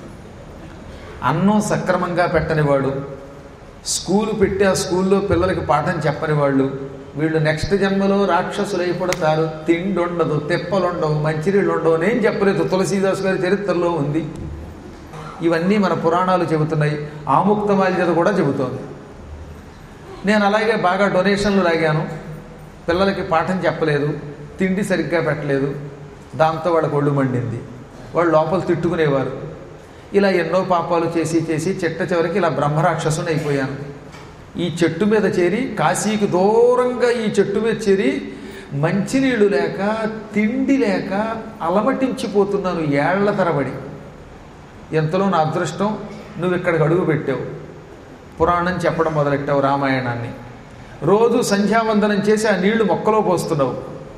అన్నం సక్రమంగా పెట్టని వాడు స్కూలు పెట్టి ఆ స్కూల్లో పిల్లలకి పాఠం చెప్పని వాళ్ళు వీళ్ళు నెక్స్ట్ జన్మలో రాక్షసులు అయిపోతారు తిండి ఉండదు తెప్పలు ఉండవు మంచినీళ్ళు ఉండవు నేను చెప్పలేదు తులసీదాస్ గారి చరిత్రలో ఉంది ఇవన్నీ మన పురాణాలు చెబుతున్నాయి ఆముక్త మాల్యత కూడా చెబుతోంది నేను అలాగే బాగా డొనేషన్లు లాగాను పిల్లలకి పాఠం చెప్పలేదు తిండి సరిగ్గా పెట్టలేదు దాంతో వాళ్ళకి ఒళ్ళు మండింది వాళ్ళు లోపల తిట్టుకునేవారు ఇలా ఎన్నో పాపాలు చేసి చేసి చెట్ట చివరికి ఇలా బ్రహ్మరాక్షసుని అయిపోయాను ఈ చెట్టు మీద చేరి కాశీకి దూరంగా ఈ చెట్టు మీద చేరి మంచినీళ్ళు లేక తిండి లేక అలమటించిపోతున్నాను ఏళ్ల తరబడి ఎంతలో నా అదృష్టం నువ్వు ఇక్కడికి అడుగు పెట్టావు పురాణం చెప్పడం మొదలెట్టావు రామాయణాన్ని రోజు సంధ్యావందనం చేసి ఆ నీళ్లు మొక్కలో పోస్తున్నావు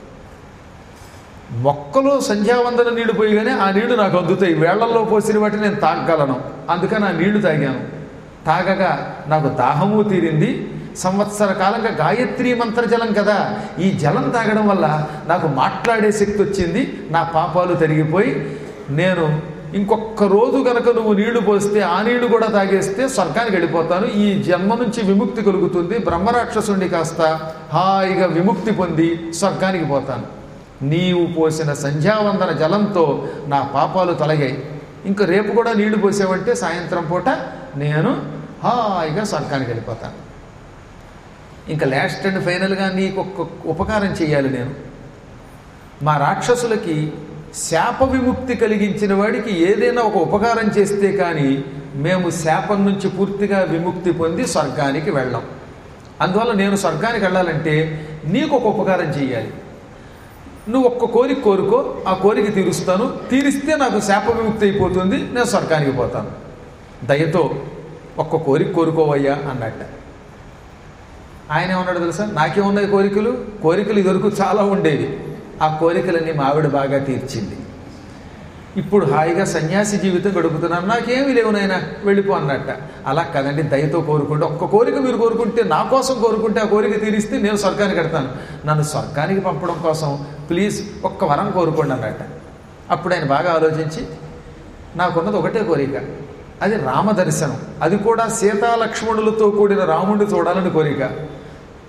మొక్కలో సంధ్యావందన నీళ్లు పోయిగానే ఆ నీళ్లు నాకు అందుతాయి వేళ్లలో పోసిన వాటిని నేను తాగగలను అందుకని ఆ నీళ్లు తాగాను తాగగా నాకు దాహము తీరింది సంవత్సర కాలంగా గాయత్రి మంత్ర జలం కదా ఈ జలం తాగడం వల్ల నాకు మాట్లాడే శక్తి వచ్చింది నా పాపాలు తరిగిపోయి నేను ఇంకొక రోజు గనక నువ్వు నీళ్లు పోస్తే ఆ నీళ్లు కూడా తాగేస్తే స్వర్గానికి వెళ్ళిపోతాను ఈ జన్మ నుంచి విముక్తి కలుగుతుంది బ్రహ్మరాక్షసుండి కాస్త హాయిగా విముక్తి పొంది స్వర్గానికి పోతాను నీవు పోసిన సంధ్యావందన జలంతో నా పాపాలు తొలగాయి ఇంకా రేపు కూడా నీళ్లు పోసావంటే సాయంత్రం పూట నేను హాయిగా స్వర్గానికి వెళ్ళిపోతాను ఇంకా లాస్ట్ అండ్ ఫైనల్గా నీకు ఒక్క ఉపకారం చేయాలి నేను మా రాక్షసులకి శాప విముక్తి కలిగించిన వాడికి ఏదైనా ఒక ఉపకారం చేస్తే కానీ మేము శాపం నుంచి పూర్తిగా విముక్తి పొంది స్వర్గానికి వెళ్ళాం అందువల్ల నేను స్వర్గానికి వెళ్ళాలంటే నీకు ఒక ఉపకారం చేయాలి నువ్వు ఒక్క కోరిక కోరుకో ఆ కోరిక తీరుస్తాను తీరిస్తే నాకు శాప విముక్తి అయిపోతుంది నేను స్వర్గానికి పోతాను దయతో ఒక్క కోరిక కోరుకోవయ్యా అన్నట్ట ఆయన ఏమన్నాడు తెలుసా నాకేమున్నాయి కోరికలు కోరికలు ఇదివరకు చాలా ఉండేవి ఆ కోరికలన్నీ మా ఆవిడ బాగా తీర్చింది ఇప్పుడు హాయిగా సన్యాసి జీవితం గడుపుతున్నాను నాకేమీ లేవు నాయన వెళ్ళిపో అన్నట్ట అలా కదండి దయతో కోరుకుంటే ఒక్క కోరిక మీరు కోరుకుంటే నా కోసం కోరుకుంటే ఆ కోరిక తీరిస్తే నేను స్వర్గానికి కడతాను నన్ను స్వర్గానికి పంపడం కోసం ప్లీజ్ ఒక్క వరం కోరుకోండి అన్నట్ట అప్పుడు ఆయన బాగా ఆలోచించి నాకున్నది ఒకటే కోరిక అది రామదర్శనం అది కూడా సీతాలక్ష్మణులతో కూడిన రాముడిని చూడాలని కోరిక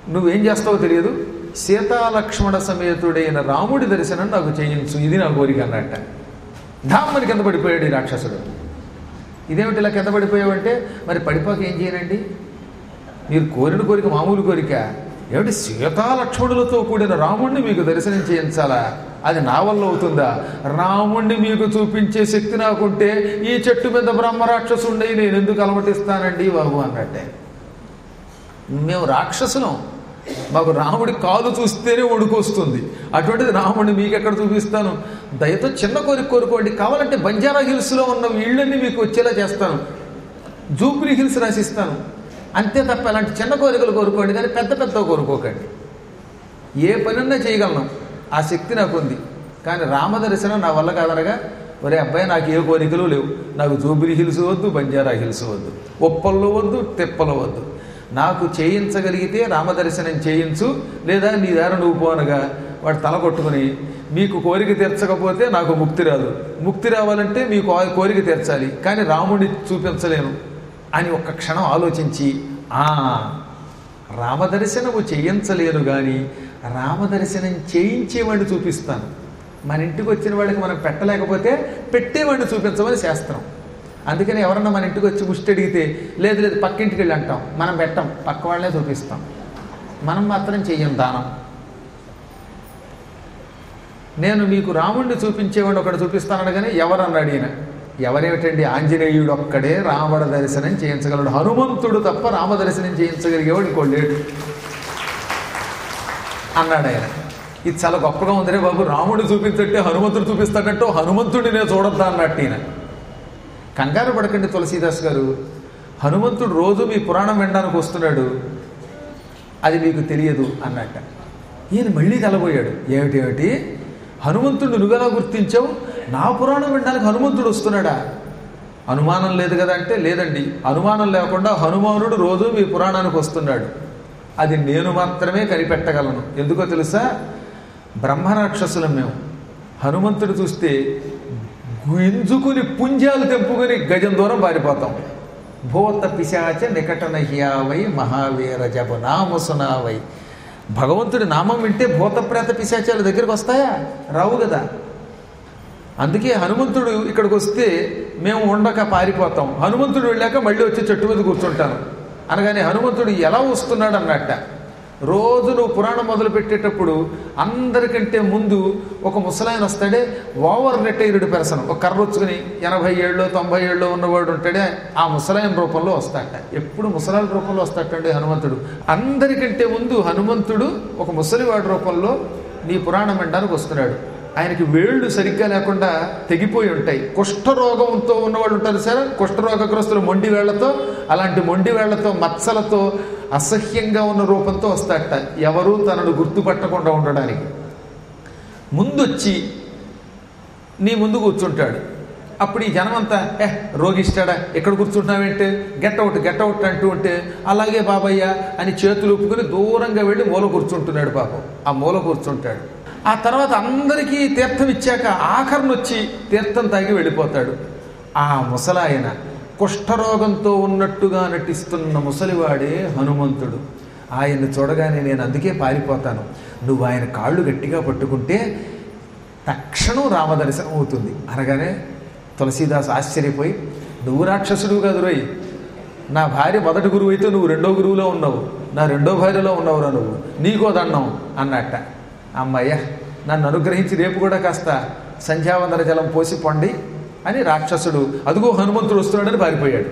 నువ్వేం చేస్తావో తెలియదు సీతాలక్ష్మణ సమేతుడైన రాముడి దర్శనం నాకు చేయించు ఇది నా కోరిక అన్నట్ట ధామ్మని కింద పడిపోయాడు ఈ రాక్షసుడు ఇదేమిటి ఇలా కింద పడిపోయావంటే మరి పడిపోక ఏం చేయనండి మీరు కోరిన కోరిక మామూలు కోరిక ఏమిటి సీతాలక్ష్మణులతో కూడిన రాముణ్ణి మీకు దర్శనం చేయించాలా అది నా వల్ల అవుతుందా రాముణ్ణి మీకు చూపించే శక్తి నాకుంటే ఈ చెట్టు మీద బ్రహ్మరాక్షసుండయి నేను ఎందుకు అలమటిస్తానండి బాబు అన్నట్టే మేము రాక్షసులం మాకు రాముడి కాలు చూస్తేనే వణుకొస్తుంది అటువంటిది రాముడిని మీకు ఎక్కడ చూపిస్తాను దయతో చిన్న కోరిక కోరుకోండి కావాలంటే బంజారా హిల్స్లో ఉన్న ఇళ్ళన్నీ మీకు వచ్చేలా చేస్తాను జూబ్లీ హిల్స్ రాసిస్తాను అంతే తప్ప అలాంటి చిన్న కోరికలు కోరుకోండి కానీ పెద్ద పెద్ద కోరుకోకండి ఏ పనన్నా చేయగలను ఆ శక్తి నాకు ఉంది కానీ రామదర్శనం నా వల్ల కాదనగా ఒరే అబ్బాయి నాకు ఏ కోరికలు లేవు నాకు జూబిలి హిల్స్ వద్దు బంజారా హిల్స్ వద్దు ఉప్పల్లో వద్దు తెప్పలో వద్దు నాకు చేయించగలిగితే రామదర్శనం చేయించు లేదా నీ దారి నువ్వు పోనగా వాడు తల కొట్టుకుని మీకు కోరిక తీర్చకపోతే నాకు ముక్తి రాదు ముక్తి రావాలంటే మీకు ఆ కోరిక తీర్చాలి కానీ రాముడిని చూపించలేను అని ఒక్క క్షణం ఆలోచించి ఆ రామదర్శనము చేయించలేను కానీ రామదర్శనం చేయించేవాడిని చూపిస్తాను మన ఇంటికి వచ్చిన వాళ్ళకి మనం పెట్టలేకపోతే పెట్టేవాడిని చూపించమని శాస్త్రం అందుకని ఎవరన్నా మన ఇంటికి వచ్చి ముష్టి అడిగితే లేదు లేదు పక్కింటికి వెళ్ళి అంటాం మనం పెట్టాం పక్క వాళ్ళే చూపిస్తాం మనం మాత్రం చెయ్యం దానం నేను మీకు రాముడిని చూపించేవాడిని ఒకటి చూపిస్తానని ఎవరన్నాడు ఈయన ఎవరేమిటండి ఆంజనేయుడు ఒక్కడే రావణ దర్శనం చేయించగలడు హనుమంతుడు తప్ప రామ దర్శనం చేయించగలిగేవాడు ఇంకోటి లేడు అన్నాడు ఆయన ఇది చాలా గొప్పగా ఉందిరే బాబు రాముడు చూపించట్టే హనుమంతుడు చూపిస్తాడంటూ హనుమంతుడిని నేను చూడొద్దా అన్నట్టు ఈయన కంగారు పడకండి తులసీదాస్ గారు హనుమంతుడు రోజు మీ పురాణం వినడానికి వస్తున్నాడు అది మీకు తెలియదు అన్నట్ట ఈయన మళ్ళీ తెలబోయాడు ఏమిటి ఏమిటి హనుమంతుడిని నువ్వెలా గుర్తించావు నా పురాణం వినడానికి హనుమంతుడు వస్తున్నాడా అనుమానం లేదు కదా అంటే లేదండి అనుమానం లేకుండా హనుమానుడు రోజు మీ పురాణానికి వస్తున్నాడు అది నేను మాత్రమే కనిపెట్టగలను ఎందుకో తెలుసా బ్రహ్మరాక్షసులం మేము హనుమంతుడు చూస్తే గుంజుకుని పుంజాలు తెంపుకొని గజం దూరం పారిపోతాం భూత పిశాచ నికటన హ్యావై మహావీర జప నామసునావై భగవంతుడి నామం వింటే భూత ప్రేత పిశాచాల దగ్గరికి వస్తాయా రావు కదా అందుకే హనుమంతుడు ఇక్కడికి వస్తే మేము ఉండక పారిపోతాం హనుమంతుడు వెళ్ళాక మళ్ళీ వచ్చి చెట్టు మీద కూర్చుంటాను అనగానే హనుమంతుడు ఎలా వస్తున్నాడు అన్నట్ట రోజు నువ్వు పురాణం మొదలు పెట్టేటప్పుడు అందరికంటే ముందు ఒక ముసలాయన వస్తాడే ఓవర్ రిటైర్డ్ పర్సన్ ఒక కర్ర వచ్చుకుని ఎనభై ఏళ్ళు తొంభై ఏళ్ళు ఉన్నవాడు ఉంటాడే ఆ ముసలాయన రూపంలో వస్తాట ఎప్పుడు ముసలాల రూపంలో వస్తాటండి హనుమంతుడు అందరికంటే ముందు హనుమంతుడు ఒక ముసలివాడి రూపంలో నీ పురాణం వినడానికి వస్తున్నాడు ఆయనకి వేళ్ళు సరిగ్గా లేకుండా తెగిపోయి ఉంటాయి కుష్ఠరోగంతో ఉన్నవాళ్ళు ఉంటారు సార్ కుష్ఠరోగగ్రస్తులు మొండి వేళ్లతో అలాంటి మొండి వేళ్లతో మచ్చలతో అసహ్యంగా ఉన్న రూపంతో వస్తాడట ఎవరూ తనను గుర్తుపట్టకుండా ఉండడానికి ముందొచ్చి నీ ముందు కూర్చుంటాడు అప్పుడు ఈ జనమంతా ఏ రోగిస్తాడా ఎక్కడ కూర్చుంటున్నావేంటే గెట్టవుట్ గెట్టవుట్ అంటూ ఉంటే అలాగే బాబయ్య అని చేతులు ఊపుకొని దూరంగా వెళ్ళి మూల కూర్చుంటున్నాడు పాపం ఆ మూల కూర్చుంటాడు ఆ తర్వాత అందరికీ తీర్థం ఇచ్చాక ఆఖరిని వచ్చి తీర్థం తాగి వెళ్ళిపోతాడు ఆ ముసలాయన కుష్ఠరోగంతో ఉన్నట్టుగా నటిస్తున్న ముసలివాడే హనుమంతుడు ఆయన్ని చూడగానే నేను అందుకే పారిపోతాను నువ్వు ఆయన కాళ్ళు గట్టిగా పట్టుకుంటే తక్షణం రామదర్శనం అవుతుంది అనగానే తులసీదాస్ ఆశ్చర్యపోయి నువ్వు రాక్షసుడు కాదు రోయ్ నా భార్య మొదటి గురువు అయితే నువ్వు రెండో గురువులో ఉన్నావు నా రెండో భార్యలో ఉన్నావురా నువ్వు నీకో దండం అన్నట్ట అమ్మయ్య నన్ను అనుగ్రహించి రేపు కూడా కాస్త సంధ్యావందన జలం పోసి పొండి అని రాక్షసుడు అదుగో హనుమంతుడు వస్తున్నాడని పారిపోయాడు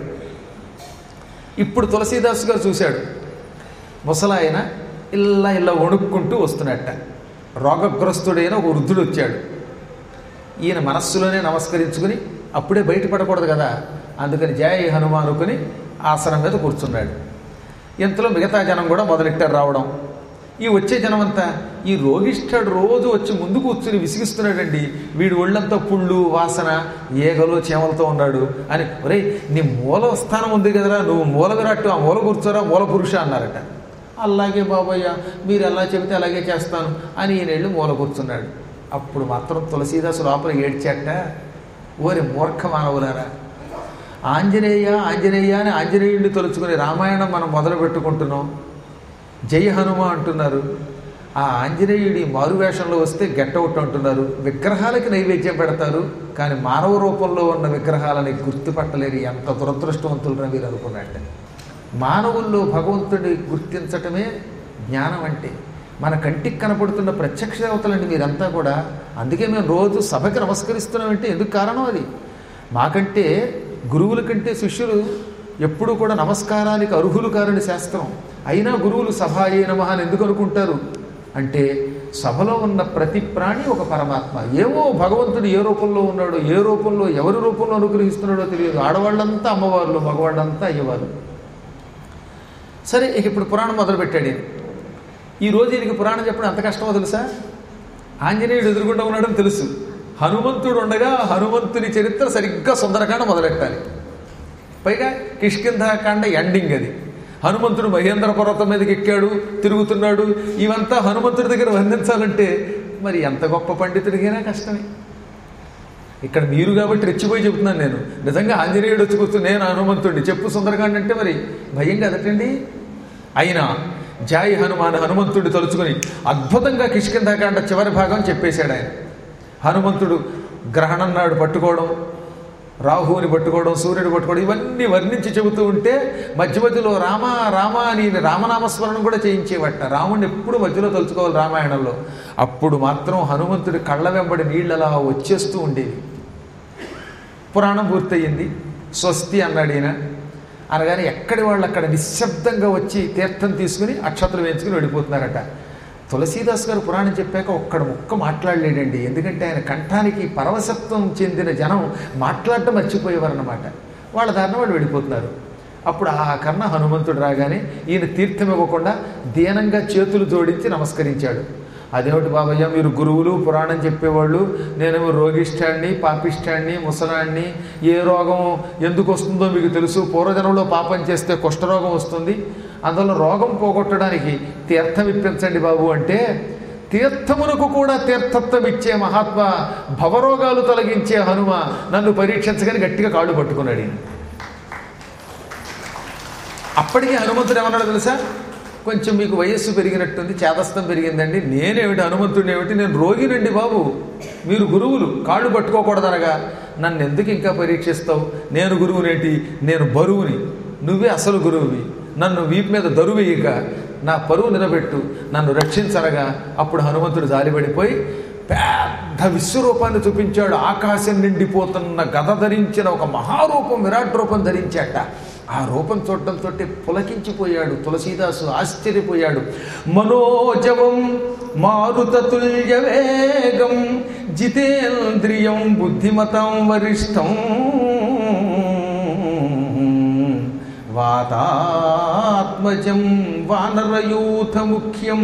ఇప్పుడు తులసీదాస్ గారు చూశాడు ముసలాయన ఇలా ఇలా వణుక్కుంటూ వస్తున్నట్ట రోగగ్రస్తుడైన ఒక వృద్ధుడు వచ్చాడు ఈయన మనస్సులోనే నమస్కరించుకుని అప్పుడే బయటపడకూడదు కదా అందుకని జయ హనుమ అనుకుని ఆసనం మీద కూర్చున్నాడు ఇంతలో మిగతా జనం కూడా మొదలెట్టారు రావడం ఈ వచ్చే జనం అంతా ఈ రోగిష్ఠుడు రోజు వచ్చి ముందు కూర్చుని విసిగిస్తున్నాడండి వీడి ఒళ్ళంతా పుళ్ళు వాసన ఏగలు చేమలతో ఉన్నాడు అని ఒరే నీ మూల స్థానం ఉంది కదరా నువ్వు మూల విరాట్టు ఆ మూల కూర్చోరా మూల పురుష అన్నారట అలాగే బాబయ్య మీరు ఎలా చెబితే అలాగే చేస్తాను అని ఈయన వెళ్ళి మూల కూర్చున్నాడు అప్పుడు మాత్రం తులసీదాసు లోపల ఏడ్చాట ఓరి మూర్ఖ మానవులారా ఆంజనేయ ఆంజనేయ అని ఆంజనేయుడిని తలుచుకుని రామాయణం మనం మొదలు పెట్టుకుంటున్నాం జయ హనుమ అంటున్నారు ఆ ఆంజనేయుడి మారువేషంలో వస్తే గెట్టవుట్ అంటున్నారు విగ్రహాలకి నైవేద్యం పెడతారు కానీ మానవ రూపంలో ఉన్న విగ్రహాలని గుర్తుపట్టలేరు ఎంత దురదృష్టవంతులు మీరు అనుకున్నట్టే మానవుల్లో భగవంతుడిని గుర్తించటమే జ్ఞానం అంటే మన కంటికి కనపడుతున్న ప్రత్యక్ష దేవతలండి మీరంతా కూడా అందుకే మేము రోజు సభకి నమస్కరిస్తున్నామంటే ఎందుకు కారణం అది మాకంటే గురువుల కంటే శిష్యులు ఎప్పుడూ కూడా నమస్కారానికి అర్హులు కారని శాస్త్రం అయినా గురువులు సభ అయిన మహాన్ ఎందుకు అనుకుంటారు అంటే సభలో ఉన్న ప్రతి ప్రాణి ఒక పరమాత్మ ఏమో భగవంతుడు ఏ రూపంలో ఉన్నాడో ఏ రూపంలో ఎవరి రూపంలో అనుగ్రహిస్తున్నాడో తెలియదు ఆడవాళ్ళంతా అమ్మవార్లు మగవాళ్ళంతా అయ్యేవారు సరే ఇక ఇప్పుడు పురాణం మొదలుపెట్టాడు ఈయన ఈ రోజు ఈయనకి పురాణం చెప్పడం ఎంత కష్టమో తెలుసా ఆంజనేయుడు ఎదురుగుండా ఉన్నాడని తెలుసు హనుమంతుడు ఉండగా హనుమంతుని చరిత్ర సరిగ్గా సుందరకాండ మొదలెట్టాలి పైగా కిష్కింధాకాండ ఎండింగ్ అది హనుమంతుడు మహేంద్ర పర్వతం మీదకి ఎక్కాడు తిరుగుతున్నాడు ఇవంతా హనుమంతుడి దగ్గర వర్ణించాలంటే మరి ఎంత గొప్ప పండితుడికైనా కష్టమే ఇక్కడ మీరు కాబట్టి రెచ్చిపోయి చెబుతున్నాను నేను నిజంగా ఆంజనేయుడు వచ్చి కూర్చుని నేను హనుమంతుడిని చెప్పు సుందరకాండ అంటే మరి భయం కదటండి అయినా జాయి హనుమాన్ హనుమంతుడిని తలుచుకొని అద్భుతంగా కిష్కింధాకాండ చివరి భాగం చెప్పేశాడు ఆయన హనుమంతుడు గ్రహణం నాడు పట్టుకోవడం రాహువుని పట్టుకోవడం సూర్యుని పట్టుకోవడం ఇవన్నీ వర్ణించి చెబుతూ ఉంటే మధ్య మధ్యలో రామ రామ అని రామనామస్మరణం కూడా చేయించేవట రాముడిని ఎప్పుడు మధ్యలో తలుచుకోవాలి రామాయణంలో అప్పుడు మాత్రం హనుమంతుడి కళ్ళ వెంబడి నీళ్ళు అలా వచ్చేస్తూ ఉండేవి పురాణం పూర్తయింది స్వస్తి అన్నాడు ఈయన అనగానే ఎక్కడి వాళ్ళు అక్కడ నిశ్శబ్దంగా వచ్చి తీర్థం తీసుకుని అక్షతలు వేయించుకుని వెళ్ళిపోతున్నారట తులసీదాస్ గారు పురాణం చెప్పాక ఒక్కడ ముక్క మాట్లాడలేడండి ఎందుకంటే ఆయన కంఠానికి పరవశత్వం చెందిన జనం మాట్లాడటం మర్చిపోయేవారన్నమాట వాళ్ళ దారిన వాళ్ళు వెళ్ళిపోతున్నారు అప్పుడు ఆ కర్ణ హనుమంతుడు రాగానే ఈయన తీర్థం ఇవ్వకుండా దీనంగా చేతులు జోడించి నమస్కరించాడు అదేమిటి బాబయ్య మీరు గురువులు పురాణం చెప్పేవాళ్ళు నేనేమో రోగిష్టాన్ని పాపిష్టాన్ని ముసలాన్ని ఏ రోగం ఎందుకు వస్తుందో మీకు తెలుసు పూర్వజనంలో పాపం చేస్తే కుష్ఠరోగం వస్తుంది అందులో రోగం పోగొట్టడానికి తీర్థం ఇప్పించండి బాబు అంటే తీర్థమునకు కూడా తీర్థత్వం ఇచ్చే మహాత్మ భవరోగాలు తొలగించే హనుమ నన్ను పరీక్షించగానే గట్టిగా కాళ్ళు పట్టుకున్నాడు ఈయన. అప్పటికి హనుమంతుడు ఏమన్నాడు తెలుసా కొంచెం మీకు వయస్సు పెరిగినట్టుంది చేదస్తం పెరిగిందండి నేనేమిటి హనుమంతుడిని ఏమిటి నేను రోగినండి బాబు మీరు గురువులు కాళ్ళు పట్టుకోకూడదనగా నన్ను ఎందుకు ఇంకా పరీక్షిస్తావు నేను గురువునేంటి నేను బరువుని నువ్వే అసలు గురువువి నన్ను వీపు మీద దరువేయక నా పరువు నిలబెట్టు నన్ను రక్షించరగా అప్పుడు హనుమంతుడు జాలిపడిపోయి పెద్ద విశ్వరూపాన్ని చూపించాడు ఆకాశం నిండిపోతున్న గద ధరించిన ఒక మహారూపం విరాట్ రూపం ధరించాట ఆ రూపం చూడటంతో పులకించిపోయాడు తులసీదాసు ఆశ్చర్యపోయాడు మనోజవం మారుతతుల్య వేగం జితేంద్రియం బుద్ధిమతం వరిష్టం వాతాత్మజం వానరయూథ ముఖ్యం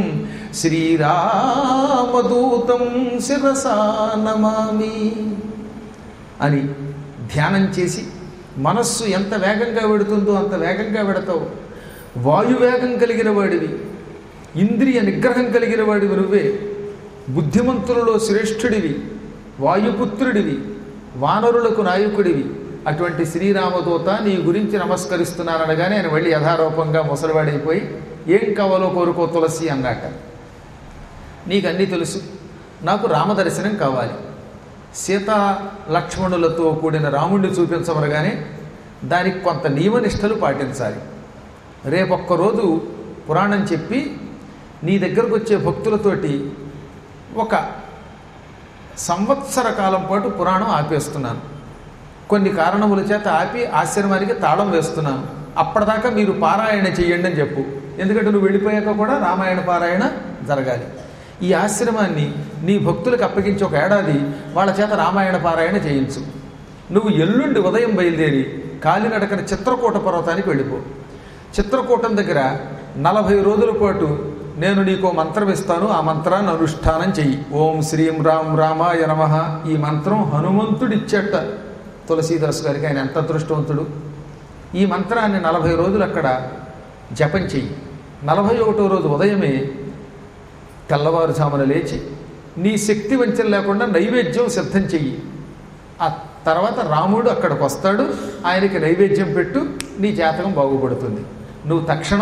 శ్రీరామదూతం శిరసా నమామి అని ధ్యానం చేసి మనస్సు ఎంత వేగంగా వెడుతుందో అంత వేగంగా వెడతావు వాయువేగం కలిగిన వాడివి ఇంద్రియ నిగ్రహం కలిగిన వాడివి నువ్వే బుద్ధిమంతులలో శ్రేష్ఠుడివి వాయుపుత్రుడివి వానరులకు నాయకుడివి అటువంటి శ్రీరామదూత నీ గురించి నమస్కరిస్తున్నాననగానే ఆయన వెళ్ళి యథారూపంగా ముసలివాడైపోయి ఏం కావాలో కోరుకో తులసి అన్నట్ట నీకు అన్నీ తెలుసు నాకు రామదర్శనం కావాలి సీతా లక్ష్మణులతో కూడిన రాముణ్ణి చూపించమనగానే దానికి కొంత నియమనిష్టలు పాటించాలి రేపొక్కరోజు పురాణం చెప్పి నీ దగ్గరకు వచ్చే భక్తులతోటి ఒక సంవత్సర కాలం పాటు పురాణం ఆపేస్తున్నాను కొన్ని కారణముల చేత ఆపి ఆశ్రమానికి తాళం వేస్తున్నాను అప్పటిదాకా మీరు పారాయణ చెయ్యండి అని చెప్పు ఎందుకంటే నువ్వు వెళ్ళిపోయాక కూడా రామాయణ పారాయణ జరగాలి ఈ ఆశ్రమాన్ని నీ భక్తులకు అప్పగించి ఒక ఏడాది వాళ్ళ చేత రామాయణ పారాయణ చేయించు నువ్వు ఎల్లుండి ఉదయం బయలుదేరి కాలినడకన చిత్రకూట పర్వతానికి వెళ్ళిపో చిత్రకూటం దగ్గర నలభై రోజుల పాటు నేను నీకు మంత్రం ఇస్తాను ఆ మంత్రాన్ని అనుష్ఠానం చెయ్యి ఓం శ్రీం రామ్ రామాయ నమ ఈ మంత్రం హనుమంతుడు ఇచ్చేట తులసీదాసు గారికి ఆయన ఎంత అదృష్టవంతుడు ఈ మంత్రాన్ని నలభై రోజులు అక్కడ జపం చెయ్యి నలభై ఒకటో రోజు ఉదయమే తెల్లవారుజామున లేచి నీ శక్తి వంచన లేకుండా నైవేద్యం సిద్ధం చెయ్యి ఆ తర్వాత రాముడు అక్కడికి వస్తాడు ఆయనకి నైవేద్యం పెట్టు నీ జాతకం బాగుపడుతుంది నువ్వు తక్షణం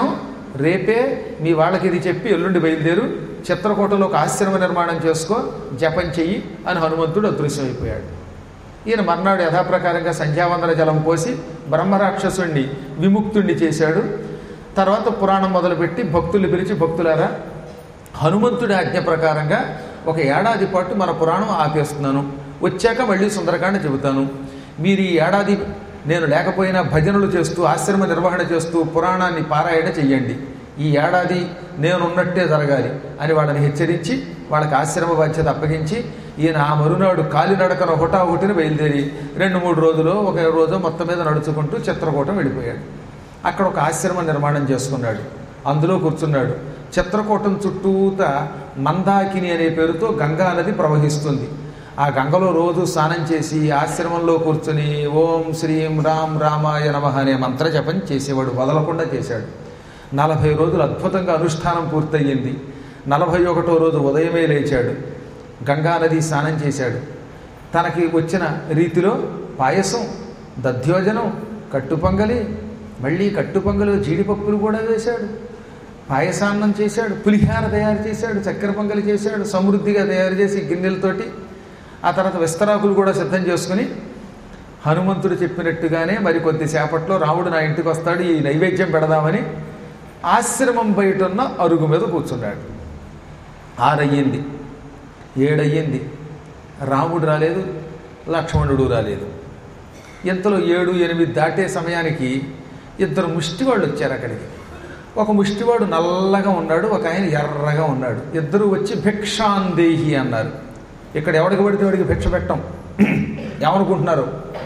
రేపే మీ వాళ్ళకి ఇది చెప్పి ఎల్లుండి బయలుదేరు చిత్రకూటలో ఒక ఆశ్రమ నిర్మాణం చేసుకో జపం చెయ్యి అని హనుమంతుడు అదృశ్యమైపోయాడు ఈయన మర్నాడు యథాప్రకారంగా సంధ్యావందన జలం పోసి బ్రహ్మరాక్షసుణ్ణి విముక్తుణ్ణి చేశాడు తర్వాత పురాణం మొదలుపెట్టి భక్తుల్ని పిలిచి భక్తులారా హనుమంతుడి ఆజ్ఞ ప్రకారంగా ఒక ఏడాది పాటు మన పురాణం ఆపేస్తున్నాను వచ్చాక మళ్ళీ సుందరకాండ చెబుతాను మీరు ఈ ఏడాది నేను లేకపోయినా భజనలు చేస్తూ ఆశ్రమ నిర్వహణ చేస్తూ పురాణాన్ని పారాయణ చెయ్యండి ఈ ఏడాది నేనున్నట్టే జరగాలి అని వాళ్ళని హెచ్చరించి వాళ్ళకి ఆశ్రమ బాధ్యత అప్పగించి ఈయన ఆ మరునాడు కాలినడకన హుటా హుటిని బయలుదేరి రెండు మూడు రోజులు ఒక రోజు మొత్తం మీద నడుచుకుంటూ చిత్రకూటం వెళ్ళిపోయాడు అక్కడ ఒక ఆశ్రమ నిర్మాణం చేసుకున్నాడు అందులో కూర్చున్నాడు చిత్రకూటం చుట్టూత మందాకిని అనే పేరుతో గంగా నది ప్రవహిస్తుంది ఆ గంగలో రోజు స్నానం చేసి ఆశ్రమంలో కూర్చుని ఓం శ్రీం రామ్ రామాయ నమ అనే మంత్ర జపం చేసేవాడు వదలకుండా చేశాడు నలభై రోజులు అద్భుతంగా అనుష్ఠానం పూర్తయింది నలభై ఒకటో రోజు ఉదయమే లేచాడు గంగా నది స్నానం చేశాడు తనకి వచ్చిన రీతిలో పాయసం దధ్యోజనం కట్టుపొంగలి మళ్ళీ కట్టుపొంగలు జీడిపప్పులు కూడా వేశాడు పాయసాన్నం చేశాడు పులిహార తయారు చేశాడు చక్కెర పొంగలి చేశాడు సమృద్ధిగా తయారు చేసి గిన్నెలతోటి ఆ తర్వాత విస్తరాకులు కూడా సిద్ధం చేసుకుని హనుమంతుడు చెప్పినట్టుగానే మరి కొద్దిసేపట్లో రాముడు నా ఇంటికి వస్తాడు ఈ నైవేద్యం పెడదామని ఆశ్రమం బయట ఉన్న అరుగు మీద కూర్చున్నాడు ఆరయ్యింది ఏడయ్యింది రాముడు రాలేదు లక్ష్మణుడు రాలేదు ఇంతలో ఏడు ఎనిమిది దాటే సమయానికి ఇద్దరు ముష్టివాళ్ళు వచ్చారు అక్కడికి ఒక ముష్టివాడు నల్లగా ఉన్నాడు ఒక ఆయన ఎర్రగా ఉన్నాడు ఇద్దరు వచ్చి భిక్షాందేహి అన్నారు ఇక్కడ ఎవడికి పడితే వాడికి భిక్ష పెట్టం ఏమనుకుంటున్నారు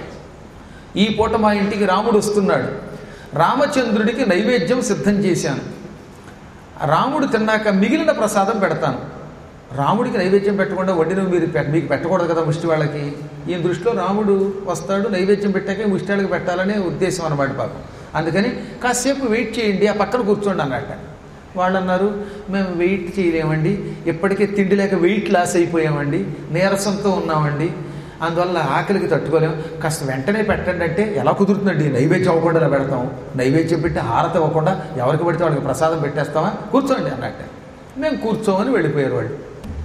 ఈ పూట మా ఇంటికి రాముడు వస్తున్నాడు రామచంద్రుడికి నైవేద్యం సిద్ధం చేశాను రాముడు తిన్నాక మిగిలిన ప్రసాదం పెడతాను రాముడికి నైవేద్యం పెట్టకుండా వండిన మీరు పె- మీకు పెట్టకూడదు కదా ముష్టి వాళ్ళకి ఈ దృష్టిలో రాముడు వస్తాడు నైవేద్యం పెట్టాక ముష్టి వాళ్ళకి పెట్టాలనే ఉద్దేశం అనమాట పాపం అందుకని కాసేపు వెయిట్ చేయండి ఆ పక్కన కూర్చోండి అన్నట్ట వాళ్ళు అన్నారు మేము వెయిట్ చేయలేమండి ఇప్పటికే తిండి లేక వెయిట్ లాస్ అయిపోయామండి నీరసంతో ఉన్నామండి అందువల్ల ఆకలికి తట్టుకోలేము కాస్త వెంటనే పెట్టండి అంటే ఎలా కుదురుతుందండి నైవేద్యం అవ్వకుండా ఇలా పెడతాం నైవేద్యం పెట్టి హారతి ఇవ్వకుండా ఎవరికి పడితే వాళ్ళకి ప్రసాదం పెట్టేస్తామా కూర్చోండి అన్నట్టు మేము కూర్చోమని వెళ్ళిపోయారు వాళ్ళు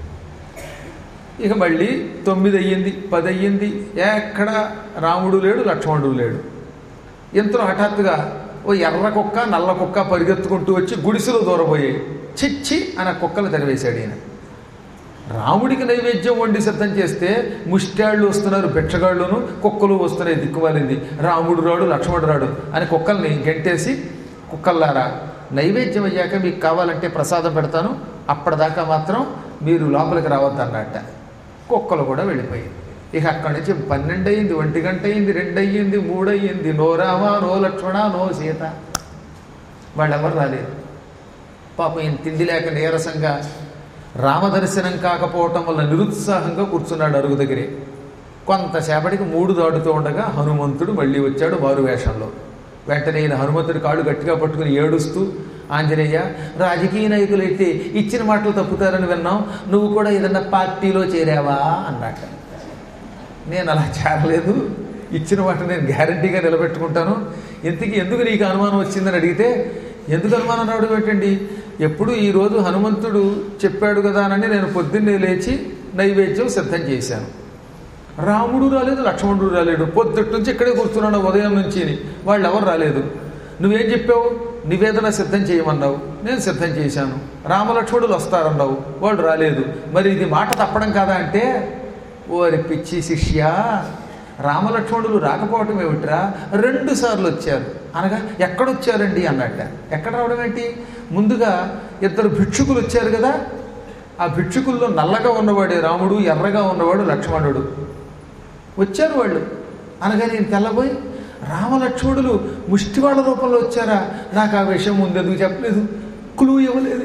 ఇక మళ్ళీ తొమ్మిది అయ్యింది పది అయ్యింది ఎక్కడ రాముడు లేడు లక్ష్మణుడు లేడు ఇంతలో హఠాత్తుగా ఓ ఎర్ర కుక్క నల్ల కుక్క పరిగెత్తుకుంటూ వచ్చి గుడిసెలో దూరబోయాయి చిచ్చి అని ఆ కుక్కలు తెరవేశాడు ఈయన రాముడికి నైవేద్యం వండి సిద్ధం చేస్తే ముష్టాళ్ళు వస్తున్నారు భిక్షగాళ్ళును కుక్కలు వస్తున్నాయి దిక్కుమాలింది రాముడు రాడు లక్ష్మణుడు రాడు అని కుక్కల్ని గెంటేసి కుక్కల్లారా నైవేద్యం అయ్యాక మీకు కావాలంటే ప్రసాదం పెడతాను అప్పటిదాకా మాత్రం మీరు లోపలికి రావద్దు అన్నట్ట కుక్కలు కూడా వెళ్ళిపోయాయి ఇక అక్కడి నుంచి పన్నెండు అయింది ఒంటి గంట అయింది రెండు అయ్యింది మూడు అయ్యింది no Rama no Lakshmana no Sita వాళ్ళెవరు రాలేదు పాపం ఈయన తిండి లేక నీరసంగా రామదర్శనం కాకపోవటం వల్ల నిరుత్సాహంగా కూర్చున్నాడు అరుగు దగ్గరే కొంతసేపటికి మూడు దాటుతూ ఉండగా హనుమంతుడు మళ్ళీ వచ్చాడు మారు వేషంలో వెంటనే ఈయన హనుమంతుడి కాళ్ళు గట్టిగా పట్టుకుని ఏడుస్తూ ఆంజనేయ రాజకీయ నాయకులు అయితే ఇచ్చిన మాటలు తప్పుతారని విన్నాం నువ్వు కూడా ఏదన్నా పార్టీలో చేరావా అన్నట్ట నేను అలా చేరలేదు ఇచ్చిన మాట నేను గ్యారంటీగా నిలబెట్టుకుంటాను ఇంతకీ ఎందుకు నీకు అనుమానం వచ్చిందని అడిగితే ఎందుకు అనుమానం రావడం ఏంటండి ఎప్పుడు ఈరోజు హనుమంతుడు చెప్పాడు కదా అని నేను పొద్దున్నే లేచి నైవేద్యం సిద్ధం చేశాను రాముడు రాలేదు లక్ష్మణుడు రాలేడు పొద్దుటి నుంచి ఇక్కడే కూర్చున్నాను ఉదయం నుంచి వాళ్ళు ఎవరు రాలేదు నువ్వేం చెప్పావు నివేదన సిద్ధం చేయమన్నావు నేను సిద్ధం చేశాను రామలక్ష్మణులు వస్తారన్నావు వాళ్ళు రాలేదు మరి ఇది మాట తప్పడం కాదా అంటే ఓరి పిచ్చి శిష్య రామలక్ష్మణులు రాకపోవటం ఏమిట్రా రెండు సార్లు వచ్చారు అనగా ఎక్కడొచ్చారండి అన్నట్ట ఎక్కడ రావడం ఏంటి ముందుగా ఇద్దరు భిక్షుకులు వచ్చారు కదా ఆ భిక్షుకుల్లో నల్లగా ఉన్నవాడే రాముడు ఎర్రగా ఉన్నవాడు లక్ష్మణుడు వచ్చారు వాళ్ళు అనగా నేను తెల్లబోయి రామలక్ష్మణులు ముష్టివాళ్ళ రూపంలో వచ్చారా నాకు ఆ విషయం ముందెందుకు చెప్పలేదు క్లూ ఇవ్వలేదు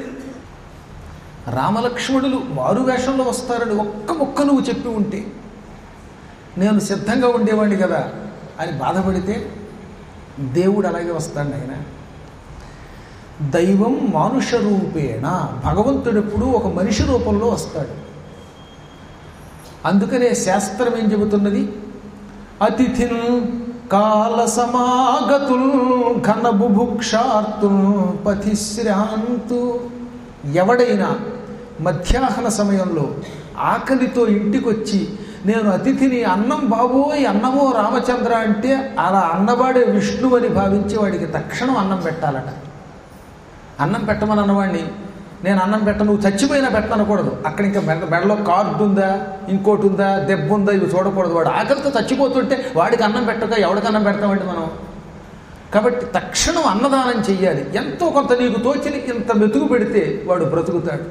రామలక్ష్మణులు మారు వేషంలో వస్తారని ఒక్క ముక్క నువ్వు చెప్పి ఉంటే నేను సిద్ధంగా ఉండేవాడిని కదా అని బాధపడితే దేవుడు అలాగే వస్తాడు ఆయన దైవం మానుష రూపేణ భగవంతుడు ఎప్పుడు ఒక మనిషి రూపంలో వస్తాడు అందుకనే శాస్త్రం ఏం చెబుతున్నది అతిథిన్ కాల సమాగతుల్ ఘన బుభుక్షార్తుల్ పతిశ్రాంతు ఎవడైనా మధ్యాహ్న సమయంలో ఆకలితో ఇంటికొచ్చి నేను అతిథిని అన్నం బాబోయ్ అన్నమో రామచంద్ర అంటే అలా అన్నవాడే విష్ణు అని భావించి వాడికి తక్షణం అన్నం పెట్టాలట అన్నం పెట్టమని అన్నవాడిని నేను అన్నం పెట్ట నువ్వు చచ్చిపోయినా పెట్టనకూడదు అక్కడ ఇంకా మెడ మెడలో కార్డు ఉందా ఇంకోటి ఉందా దెబ్బ ఉందా ఇవి చూడకూడదు వాడు ఆకలితో చచ్చిపోతుంటే వాడికి అన్నం పెట్టక ఎవడికి అన్నం పెడతామండి మనం కాబట్టి తక్షణం అన్నదానం చెయ్యాలి ఎంతో కొంత నీకు తోచిన ఇంత మెతుకు పెడితే వాడు బ్రతుకుతాడు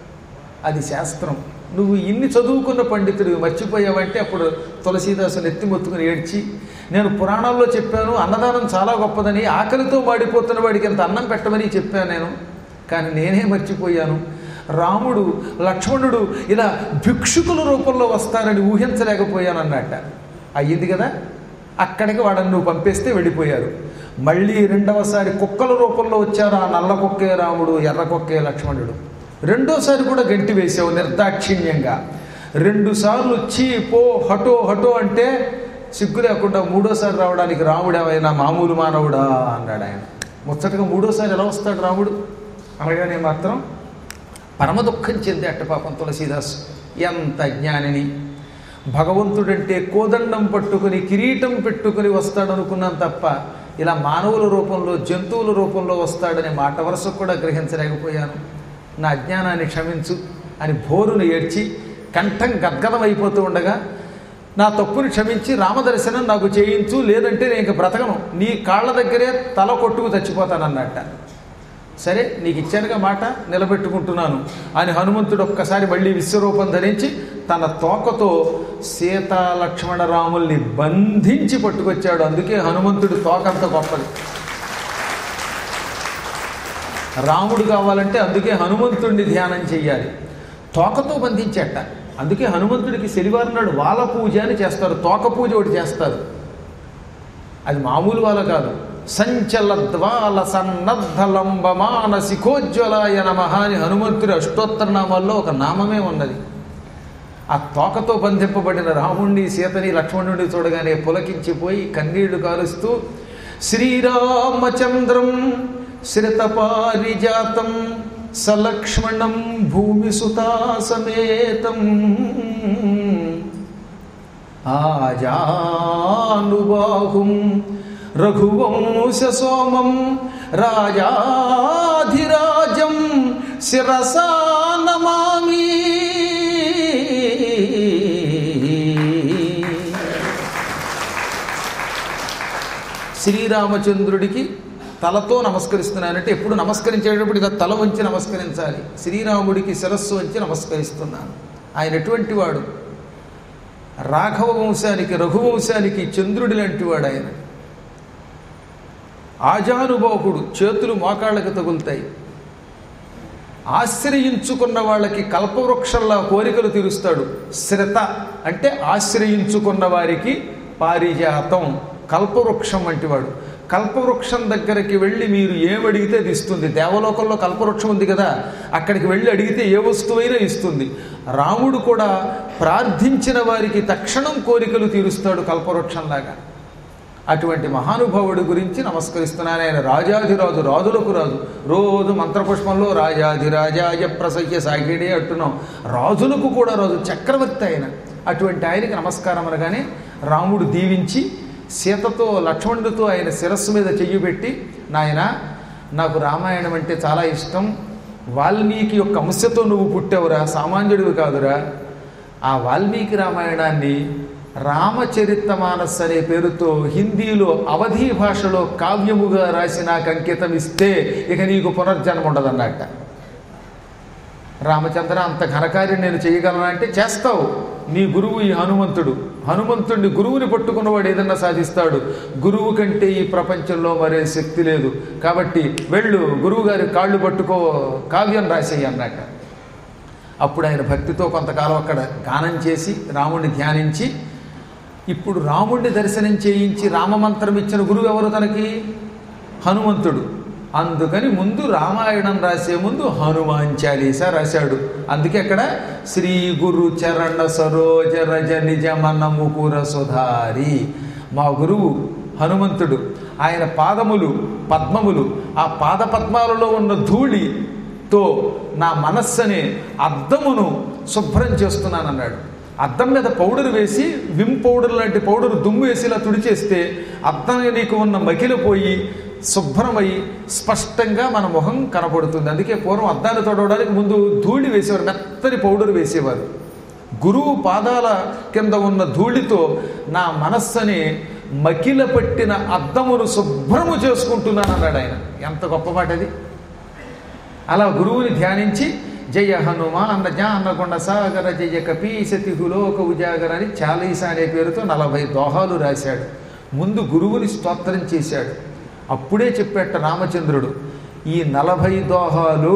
అది శాస్త్రం నువ్వు ఇన్ని చదువుకున్న పండితుడు మర్చిపోయావంటే అప్పుడు తులసీదాసు నెత్తి మొత్తుకుని ఏడ్చి నేను పురాణాల్లో చెప్పాను అన్నదానం చాలా గొప్పదని ఆకలితో మాడిపోతున్న వాడికి ఇంత అన్నం పెట్టమని చెప్పాను నేను కానీ నేనే మర్చిపోయాను రాముడు లక్ష్మణుడు ఇలా భిక్షుకుల రూపంలో వస్తారని ఊహించలేకపోయాను అన్నట్ట అయ్యింది కదా అక్కడికి వాడని నువ్వు పంపేస్తే వెళ్ళిపోయారు మళ్ళీ రెండవసారి కుక్కల రూపంలో వచ్చారు ఆ నల్ల కుక్కే రాముడు ఎర్ర కుక్కే లక్ష్మణుడు రెండోసారి కూడా గంటి వేసావు నిర్దాక్షిణ్యంగా రెండు సార్లు చీ పో హటో హటో అంటే సిగ్గు లేకుండా మూడోసారి రావడానికి రాముడు ఏమైనా మామూలు మానవుడా అన్నాడు ఆయన ముచ్చటగా మూడోసారి ఎలా వస్తాడు రాముడు అనగానే మాత్రం పరమ దుఃఖం చెంది అట్ట పాపం తులసీదాస్ ఎంత జ్ఞానిని భగవంతుడంటే కోదండం పట్టుకుని కిరీటం పెట్టుకుని వస్తాడు అనుకున్నాను తప్ప ఇలా మానవుల రూపంలో జంతువుల రూపంలో వస్తాడనే మాట వరుస కూడా గ్రహించలేకపోయాను నా అజ్ఞానాన్ని క్షమించు అని భోరును ఏడ్చి కంఠం గద్గదం అయిపోతూ ఉండగా నా తప్పుని క్షమించి రామదర్శనం నాకు చేయించు లేదంటే నేను ఇంక బ్రతకను నీ కాళ్ళ దగ్గరే తల కొట్టుకు చచ్చిపోతానన్నట్ట సరే నీకు ఇచ్చానుగా మాట నిలబెట్టుకుంటున్నాను అని హనుమంతుడు ఒక్కసారి మళ్ళీ విశ్వరూపం ధరించి తన తోకతో సీతా లక్ష్మణ రాముల్ని బంధించి పట్టుకొచ్చాడు అందుకే హనుమంతుడి తోకంత గొప్పది రాముడు కావాలంటే అందుకే హనుమంతుడిని ధ్యానం చెయ్యాలి తోకతో బంధించేట అందుకే హనుమంతుడికి శనివారం నాడు వాల పూజ అని చేస్తారు తోక పూజ ఒకటి చేస్తారు అది మామూలు వాళ్ళ కాదు సంచలద్వాల సన్నద్ధలంబ మానసికోజ్వలాయ నమ అని హనుమంతుడి అష్టోత్తర నామాల్లో ఒక నామమే ఉన్నది ఆ తోకతో బంధింపబడిన రాముణ్ణి సీతని లక్ష్మణుడిని చూడగానే పులకించిపోయి కన్నీళ్లు కాలుస్తూ శ్రీరామచంద్రం శ్రితపారిజాతం సలక్ష్మణం భూమిసుతా సమేతం ఆజానుబాహుం రఘువంశ సోమం రాజాధిరాజం శిరసా నమామి శ్రీరామచంద్రుడికి తలతో నమస్కరిస్తున్నానంటే ఎప్పుడు నమస్కరించేటప్పుడు ఇక తల వంచి నమస్కరించాలి శ్రీరాముడికి శిరస్సు వంచి నమస్కరిస్తున్నాను ఆయన ఎటువంటి వాడు రాఘవ వంశానికి రఘువంశానికి చంద్రుడి లాంటి వాడు ఆయన ఆజానుబాహుడు చేతులు మోకాళ్ళకి తగులుతాయి ఆశ్రయించుకున్న వాళ్ళకి కల్పవృక్షంలా కోరికలు తీరుస్తాడు శ్రత అంటే ఆశ్రయించుకున్న వారికి పారిజాతం కల్పవృక్షం వంటివాడు కల్పవృక్షం దగ్గరికి వెళ్ళి మీరు ఏమడిగితే అది ఇస్తుంది దేవలోకంలో కల్పవృక్షం ఉంది కదా అక్కడికి వెళ్ళి అడిగితే ఏ వస్తువైనా ఇస్తుంది రాముడు కూడా ప్రార్థించిన వారికి తక్షణం కోరికలు తీరుస్తాడు కల్పవృక్షంలాగా అటువంటి మహానుభావుడి గురించి నమస్కరిస్తున్నాను ఆయన రాజాధిరాజు రాజులకు రాజు రోజు మంత్రపుష్పంలో రాజాధిరాజాయ ప్రసహ్య సాగిడే అంటున్నాం రాజులకు కూడా రాజు చక్రవర్తి ఆయన అటువంటి ఆయనకి నమస్కారం అనగానే రాముడు దీవించి సీతతో లక్ష్మణుడితో ఆయన శిరస్సు మీద చెయ్యి పెట్టి నాయన నాకు రామాయణం అంటే చాలా ఇష్టం వాల్మీకి యొక్క అంశతో నువ్వు పుట్టావురా సామాన్యుడివి కాదురా ఆ వాల్మీకి రామాయణాన్ని రామచరిత మానస్ అనే పేరుతో హిందీలో అవధీ భాషలో కావ్యముగా రాసి నాకు అంకితం ఇస్తే ఇక నీకు పునర్జన్మ ఉండదన్నట్ట రామచంద్ర అంత ఘనకార్యం నేను చేయగలనంటే చేస్తావు నీ గురువు ఈ హనుమంతుడు హనుమంతుడిని గురువుని పట్టుకున్నవాడు ఏదన్నా సాధిస్తాడు గురువు కంటే ఈ ప్రపంచంలో మరే శక్తి లేదు కాబట్టి వెళ్ళు గురువు గారి కాళ్ళు పట్టుకో కావ్యం రాసేయి అన్నట్ట అప్పుడు ఆయన భక్తితో కొంతకాలం అక్కడ గానం చేసి రాముడిని ధ్యానించి ఇప్పుడు రాముడిని దర్శనం చేయించి రామమంత్రం ఇచ్చిన గురువు ఎవరు తనకి హనుమంతుడు అందుకని ముందు రామాయణం రాసే ముందు హనుమాన్ చాలీసా రాశాడు అందుకే అక్కడ శ్రీ గురు చరణ సరోజ రజ నిజ మన ముకుర సుధారి మా గురువు హనుమంతుడు ఆయన పాదములు పద్మములు ఆ పాద పద్మాలలో ఉన్న ధూళితో నా మనస్సుని అద్దమును శుభ్రం చేస్తున్నానన్నాడు అద్దం మీద పౌడర్ వేసి విమ్ పౌడర్ లాంటి పౌడర్ దుమ్ము వేసి ఇలా తుడిచేస్తే అద్దం నీకు ఉన్న మకిల పోయి శుభ్రమై స్పష్టంగా మన ముఖం కనపడుతుంది అందుకే పూర్వం అద్దాలు తొడవడానికి ముందు ధూళి వేసేవారు మెత్తని పౌడర్ వేసేవారు గురువు పాదాల కింద ఉన్న ధూళితో నా మనస్సుని మకిల పట్టిన అద్దమును శుభ్రము చేసుకుంటున్నాను అన్నాడు ఆయన ఎంత గొప్ప మాట అది అలా గురువుని ధ్యానించి జయ హనుమా అన్న జా అన్నకొండ సాగర జయ కపీసతి హులోక ఉజాగర అని చాలీసా అనే పేరుతో నలభై దోహాలు రాశాడు ముందు గురువుని స్తోత్రం చేశాడు అప్పుడే చెప్పేట రామచంద్రుడు ఈ నలభై దోహాలు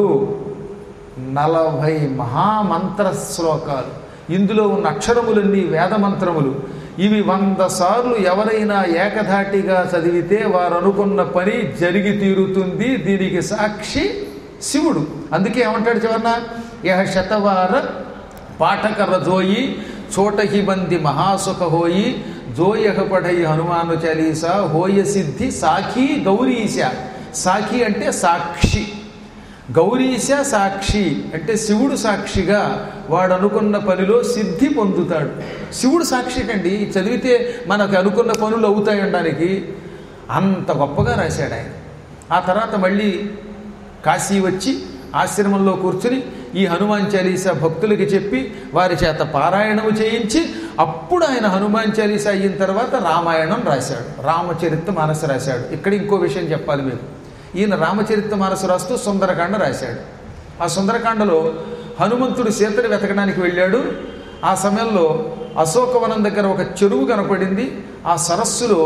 నలభై మహామంత్ర శ్లోకాలు ఇందులో ఉన్న అక్షరములన్నీ వేదమంత్రములు ఇవి వంద సార్లు ఎవరైనా ఏకధాటిగా చదివితే వారు అనుకున్న పని జరిగి తీరుతుంది దీనికి సాక్షి శివుడు అందుకే ఏమంటాడు చివరన యహ శతవార పాఠకర జోయి చోటహి బంది మహాసుఖ హోయి జోయహ పఢయి హనుమాను చలీస హోయ సిద్ధి సాఖి గౌరీశ సాఖి అంటే సాక్షి గౌరీశ సాక్షి అంటే శివుడు సాక్షిగా వాడు అనుకున్న పనిలో సిద్ధి పొందుతాడు శివుడు సాక్షి కండి చదివితే మనకు అనుకున్న పనులు అవుతాయి అనడానికి అంత గొప్పగా రాశాడు ఆయన ఆ తర్వాత మళ్ళీ కాశీ వచ్చి ఆశ్రమంలో కూర్చుని ఈ హనుమాన్ చాలీసా భక్తులకి చెప్పి వారి చేత పారాయణము చేయించి అప్పుడు ఆయన హనుమాన్ చాలీసా అయిన తర్వాత రామాయణం రాశాడు రామచరిత్ర మానస రాశాడు ఇక్కడ ఇంకో విషయం చెప్పాలి మీకు ఈయన రామచరిత్ర మానస రాస్తూ సుందరకాండ రాశాడు ఆ సుందరకాండలో హనుమంతుడు సీతని వెతకడానికి వెళ్ళాడు ఆ సమయంలో అశోకవనం దగ్గర ఒక చెరువు కనపడింది ఆ సరస్సులో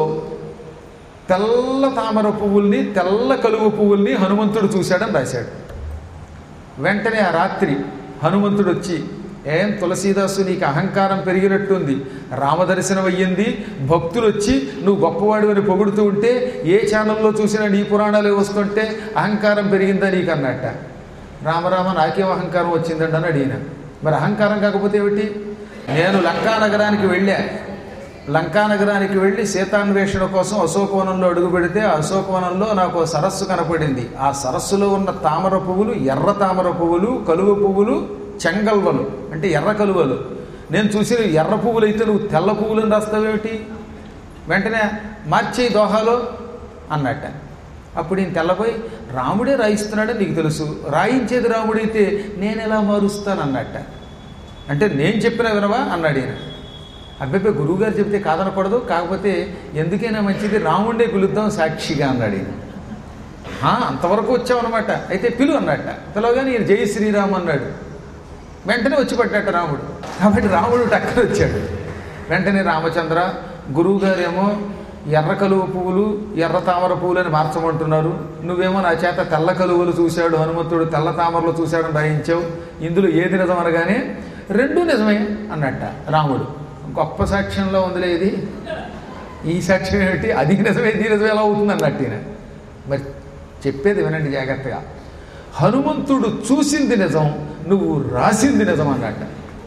తెల్ల తామర పువ్వుల్ని తెల్ల కలువ పువ్వుల్ని హనుమంతుడు చూశాడని రాశాడు వెంటనే ఆ రాత్రి హనుమంతుడు వచ్చి ఏం తులసీదాసు నీకు అహంకారం పెరిగినట్టుంది రామదర్శనం అయ్యింది భక్తులు వచ్చి నువ్వు గొప్పవాడు అని పొగుడుతూ ఉంటే ఏ ఛానల్లో చూసినా నీ పురాణాలు వస్తుంటే అహంకారం పెరిగిందా నీకు అన్నట్ట రామరామ నాకేం అహంకారం వచ్చిందండి అని అడిగిన మరి అహంకారం కాకపోతే ఏమిటి నేను లంకా నగరానికి వెళ్ళా లంకా నగరానికి వెళ్ళి సీతాన్వేషణ కోసం అశోకవనంలో అడుగు పెడితే ఆ అశోకవనంలో నాకు ఓ సరస్సు కనపడింది ఆ సరస్సులో ఉన్న తామర పువ్వులు ఎర్ర తామర పువ్వులు కలువ పువ్వులు చెంగల్వలు అంటే ఎర్ర కలువలు నేను చూసిన ఎర్ర పువ్వులు అయితే నువ్వు తెల్ల పువ్వులను రాస్తావేమిటి వెంటనే మార్చే దోహాలో అన్నట్ట అప్పుడు ఈయన తెల్లపోయి రాముడే రాయిస్తున్నాడని నీకు తెలుసు రాయించేది రాముడైతే నేను ఎలా మారుస్తాను అన్నట్ట అంటే నేను చెప్పిన వినవా అన్నాడు ఈయన అబ్బాయి గురువుగారు చెప్తే కాదనకూడదు కాకపోతే ఎందుకైనా మంచిది రాముండే పిలుద్దాం సాక్షిగా అన్నాడు ఈయన "ఆ, అంతవరకు వచ్చామన్నమాట అయితే పిలు అన్నట్ట పిలవగానే ఈయన జై శ్రీరామ్ అన్నాడు వెంటనే వచ్చి పడ్డట రాముడు కాబట్టి రాముడు టక్కన వచ్చాడు వెంటనే రామచంద్ర గురువుగారేమో ఎర్ర కలువ పువ్వులు ఎర్ర తామర పువ్వులు అని మార్చమంటున్నారు నువ్వేమో నా చేత తెల్ల కలువలు చూశాడు హనుమంతుడు తెల్ల తామరలు చూశాడని రాయించావు ఇందులో ఏది నిజం అనగానే రెండూ నిజమే అన్నట్ట రాముడు గొప్ప సాక్ష్యంలో ఉందిలే ఇది ఈ సాక్ష్యం ఏమిటి అది నిజమే ఇది నిజమే ఎలా అవుతుంది అన్నట్టు ఈయన. మరి చెప్పేది వినండి జాగ్రత్తగా హనుమంతుడు చూసింది నిజం నువ్వు రాసింది నిజం అన్నట్ట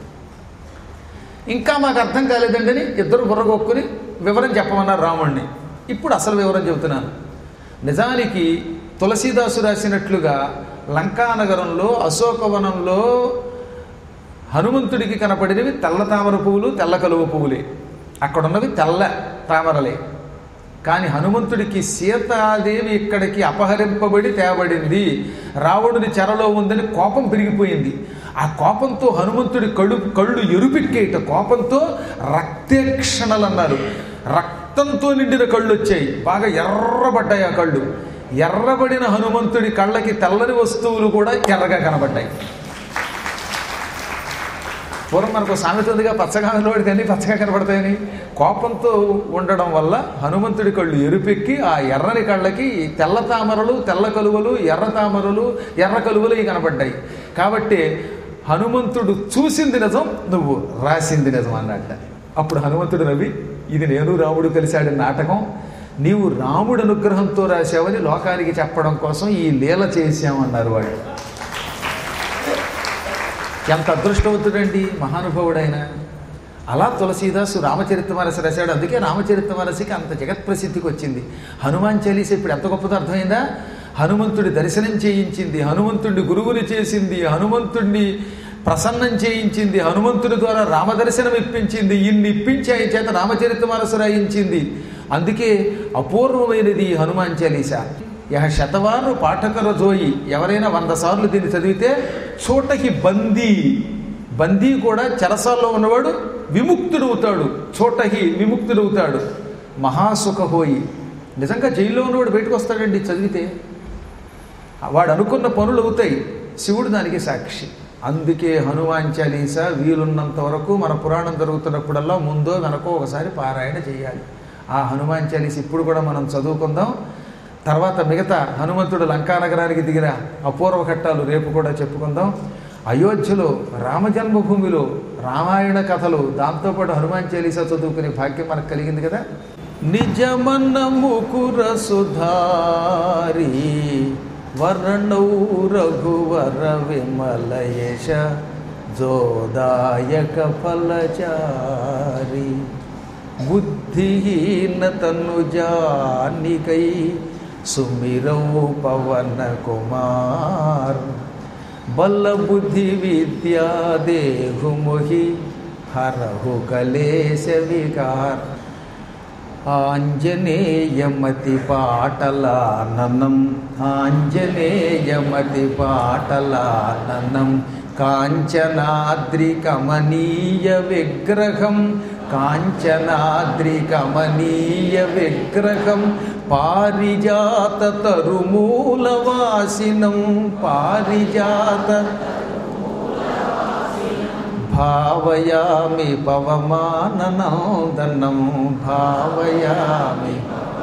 ఇంకా మాకు అర్థం కాలేదండి అని ఇద్దరు బుర్రగొక్కుని వివరం చెప్పమన్నారు రాముణ్ణి ఇప్పుడు అసలు వివరం చెబుతున్నాను నిజానికి తులసీదాసు రాసినట్లుగా లంకానగరంలో అశోకవనంలో హనుమంతుడికి కనపడినవి తెల్ల తామర పువ్వులు తెల్ల కలువ పువ్వులే అక్కడ ఉన్నవి తెల్ల తామరలే కానీ హనుమంతుడికి సీతాదేవి ఇక్కడికి అపహరింపబడి తేబడింది రావణుని చెరలో ఉందని కోపం పెరిగిపోయింది ఆ కోపంతో హనుమంతుడి కళ్ళు కళ్ళు ఎరుపెక్కేట కోపంతో రక్తేక్షణలు అన్నారు రక్తంతో నిండిన కళ్ళు వచ్చాయి బాగా ఎర్రబడ్డాయి ఆ కళ్ళు ఎర్రబడిన హనుమంతుడి కళ్ళకి తెల్లని వస్తువులు కూడా ఎర్రగా కనబడ్డాయి పూర్వం మనకు సామెత ఉందిగా పచ్చగా ఉన్నవాడికి అన్ని పచ్చగా కనబడతాయని కోపంతో ఉండడం వల్ల హనుమంతుడి కళ్ళు ఎరుపెక్కి ఆ ఎర్రని కళ్ళకి తెల్ల తామరలు తెల్ల కలువలు ఎర్ర తామరలు ఎర్ర కలువలు ఇవి కనబడ్డాయి కాబట్టి హనుమంతుడు చూసింది నిజం నువ్వు రాసింది నిజం అన్నట్ట అప్పుడు హనుమంతుడు నవ్వి ఇది నేను రాముడు కలిశాడు నాటకం నీవు రాముడు అనుగ్రహంతో రాశావని లోకానికి చెప్పడం కోసం ఈ లీల చేశామన్నారు వాళ్ళు ఎంత అదృష్టవంతుడండి మహానుభావుడైన అలా తులసీదాసు రామచరితమానసి రాశాడు అందుకే రామచరితమానసికి అంత జగత్ ప్రసిద్ధికి వచ్చింది హనుమాన్ చాలీస ఇప్పుడు ఎంత గొప్పదో అర్థమైందా హనుమంతుడి దర్శనం చేయించింది హనుమంతుడిని గురువుని చేసింది హనుమంతుడిని ప్రసన్నం చేయించింది హనుమంతుడి ద్వారా రామదర్శనం ఇప్పించింది ఇన్ని ఇప్పించి ఆయన చేత రామచరిత మనసు రాయించింది అందుకే అపూర్వమైనది ఈ హనుమాన్ చాలీస యహ శతవారు పాఠకర జోయి ఎవరైనా వంద సార్లు దీన్ని చదివితే చోటకి బందీ బందీ కూడా చెరసాల్లో ఉన్నవాడు విముక్తుడవుతాడు చోటకి విముక్తుడవుతాడు మహాసుఖహోయి నిజంగా జైల్లో ఉన్నవాడు బయటకు వస్తాడండి చదివితే వాడు అనుకున్న పనులు అవుతాయి శివుడు దానికి సాక్షి అందుకే హనుమాన్ చాలీస వీలున్నంత వరకు మన పురాణం జరుగుతున్నప్పుడల్లా ముందో వెనకో ఒకసారి పారాయణ చేయాలి ఆ హనుమాన్ చాలీస ఇప్పుడు కూడా మనం చదువుకుందాం తర్వాత మిగతా హనుమంతుడు లంకానగరానికి దిగిన అపూర్వ ఘట్టాలు రేపు కూడా చెప్పుకుందాం అయోధ్యలో రామజన్మభూమిలో రామాయణ కథలు దాంతోపాటు హనుమాన్ చాలీస చదువుకునే భాగ్యం మనకు కలిగింది కదా నిజమన్న ముకుర సుధారి వర్ణౌ రఘువర విమలయశ జోదాయక ఫలచారి బుద్ధిహీన తను జానికై సుమిరౌ పవన కుమార్ బల బుద్ధి విద్యా దేహుమొహి హరహు కలేశ వికార్ ఆంజనేయమతి పాటలాననం ఆంజనేయమతి పాటలాననం కాంచనాద్రి కమనీయ విగ్రహం కాంచనాద్రి కమనీయ విగ్రహం పారిజాత తరుమూలవాసినం పారిజాత భావయామి పవమాననందనం భావయామి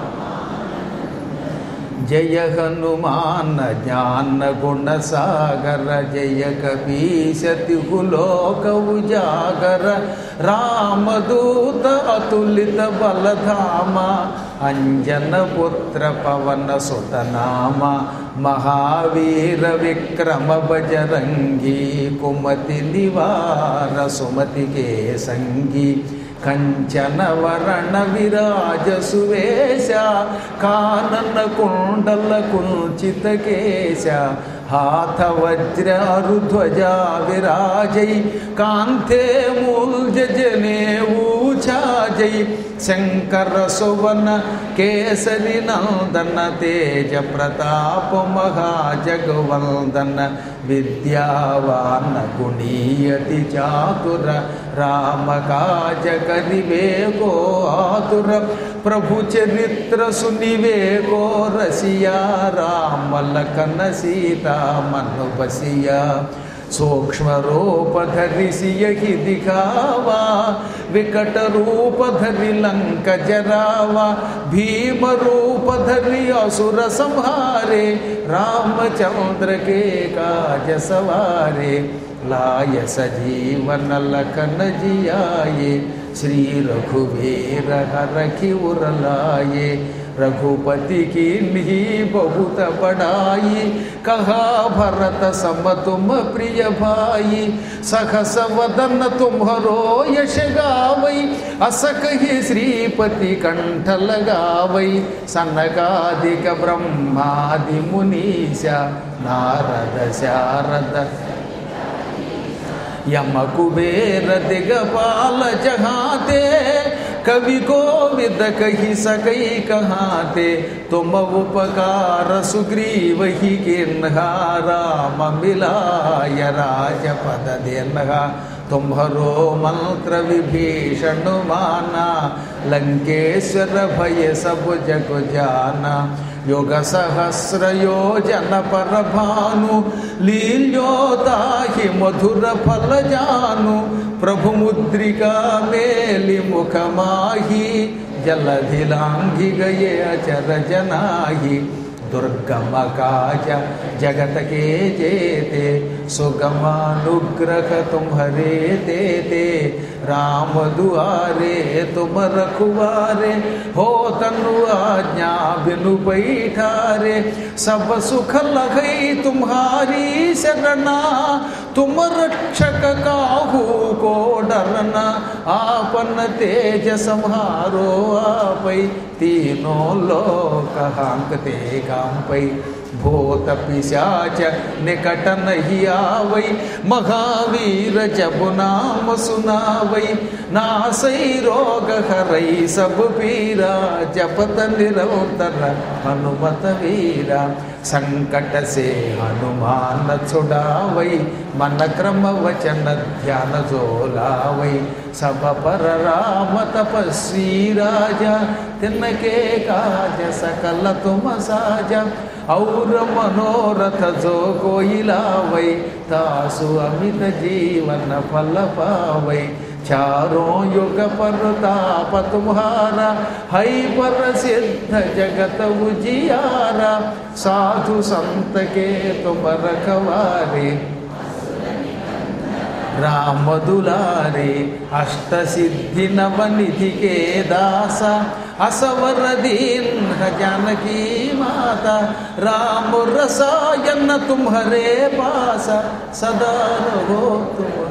జయ హనుమాన జ్ఞాన గుణ సాగర జయ కపీశతి కులోక ఉజాగర రామదూత అతులిత బలధామ అంజన పుత్ర పవన సుతనామ మహావీర విక్రమ బజరంగి కుమతి నివార సుమతి కే సంగీ కంచన వరణ విరాజ సువేశ కానన కుండల కుంచిత కేశ హాథ వజ్రారుధ్వజా విరాజై కాంతే మూల్జ జనే ఊఛాజై శంకర సువన కేసరి నందన తేజ ప్రతాప మహాజగవందన విద్యావాన గుణీయతి చాతుర రామ కాజ కరివేగో ఆతుర ప్రభు చరిత్ర సునివేగో రసియా రామ లఖన సీతా మను బసియా సూక్ష్మ రూప ధరి సియహి దిఖావా వికట రూప ధరి లంక జరావా భీమ రూప ధరి అసుర సంహారే రామచంద్ర के काज सवारे लाय सजीवन लखन जियाये श्री रघुवीर हर की उर लाये रघुपति की ही बहुत बड़ाई कहा भरत सम तुम प्रिय भाई सखस वदन तुम्हरो यश गावई असक ही श्रीपति कंठ लगावई सनकादिक ब्रह्मादि मुनीशा नारद शारद यम कुबेर दिगपाल जहाते कवि कोविद कही सकई कहाते तुम उपकार सुग्रीव ही किन्हा राम मिलाय राजपद देनहा तुम्हरो मंत्र विभीषण माना लंकेश्वर भय सब जग जाना యుగ సహస్ర యోజన పరభాను లీల్యోతాహి మధుర ఫలజాను ప్రభు ముద్రికా మేలి ముఖమాహి జలధిలాంఘి గయే అచర జనాహి దుర్గమ కాజ జగత కే చేతే सुगमानुग्रह तुम्हारे ते ते राम दुआरे तुम रखुवारे हो तनु आज्ञा बिनु बैठारे सब सुख लगई तुम्हारी शरणा तुम रक्षक काहू को डरना आपन तेज संहारो आपै तीनों लोक हांकते कांपै भूत पिशाच निकट नहीं आवै महावीर जब नाम सुनावै नासै रोग हरै सब पीरा जपत निरंतर हनुमत वीरा संकट से हनुमान छुड़ावै मन क्रम वचन ध्यान जोलावै सब पर राम तपस्वी राजा तिनके काज सकल तुम साजा और मनोरथ जो कोई लावै तासु अमित जीवन फल पावै चारों युग पर ताप तुम्हारा हई पर सिद्ध जगत उजियारा साधु संत के तुम रखवारे राम दुलारे अष्ट सिद्धि नवनिधि के दासा असवर दीन जानकी माता राम रसायन तुम्हारे पासा सदा रहो तुम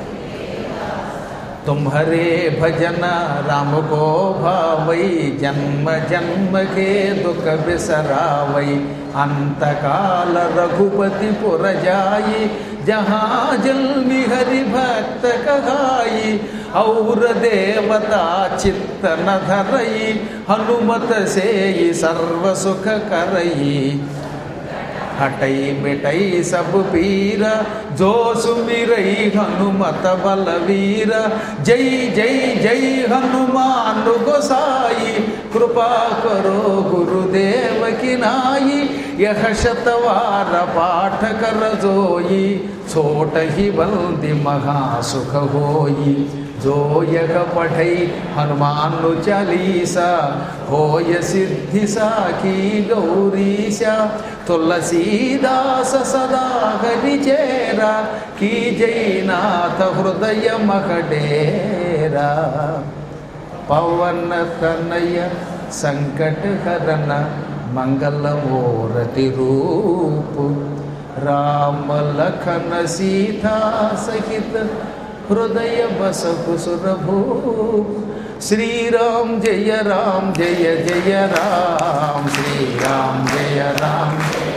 तुम्हारे भजन राम को भावई जन्म जन्म के दुख बिसरावई अंत काल रघुपति पुर जाई जहाँ जन्मी हरि भक्त कहाई और देवता चित्त न धरई हनुमत से सर्व सुख करई हटई मिटई सब पीर जो सुमिरई हनुमत बलवीर जय जय जय हनुमान गोसाई कृपा करो गुरुदेव की नाई यह शतवार पाठ कर जोई छोट ही बंदी महासुख होई जो यह पढ़ई हनुमान चालीसा होय सिद्धि साखी गौरीशा तुलसीदास सदा हरि चेरा की जयनाथ हृदय मकडेरा पवन तनय संकट हरन मंगल मूर्ति रूप राम लखन सीता सहित हृदय बस कुसुरभूप श्री राम जय राम जय जय राम श्री राम जय राम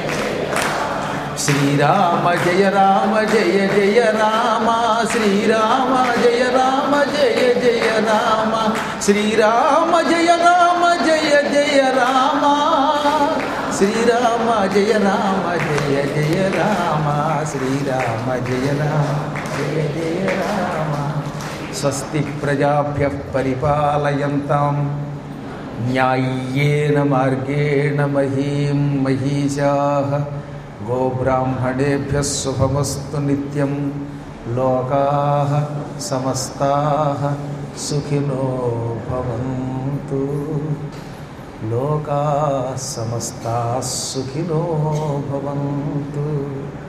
श्री राम जय राम जय जय राम श्री राम जय राम जय जय राम श्री राम जय राम जय जय राम श्री राम जय राम जय जय राम श्री राम जय राम जय जय राम स्वस्ति प्रजाभ्य परिपालयन्तां न्याय्येन मार्गेण महीं महीषाः गोब्राह्मणेभ्यः शुभमस्तु नित्यं लोकाः समस्ताः सुखिनो भवन्तु लोकाः समस्ताः सुखिनो भवन्तु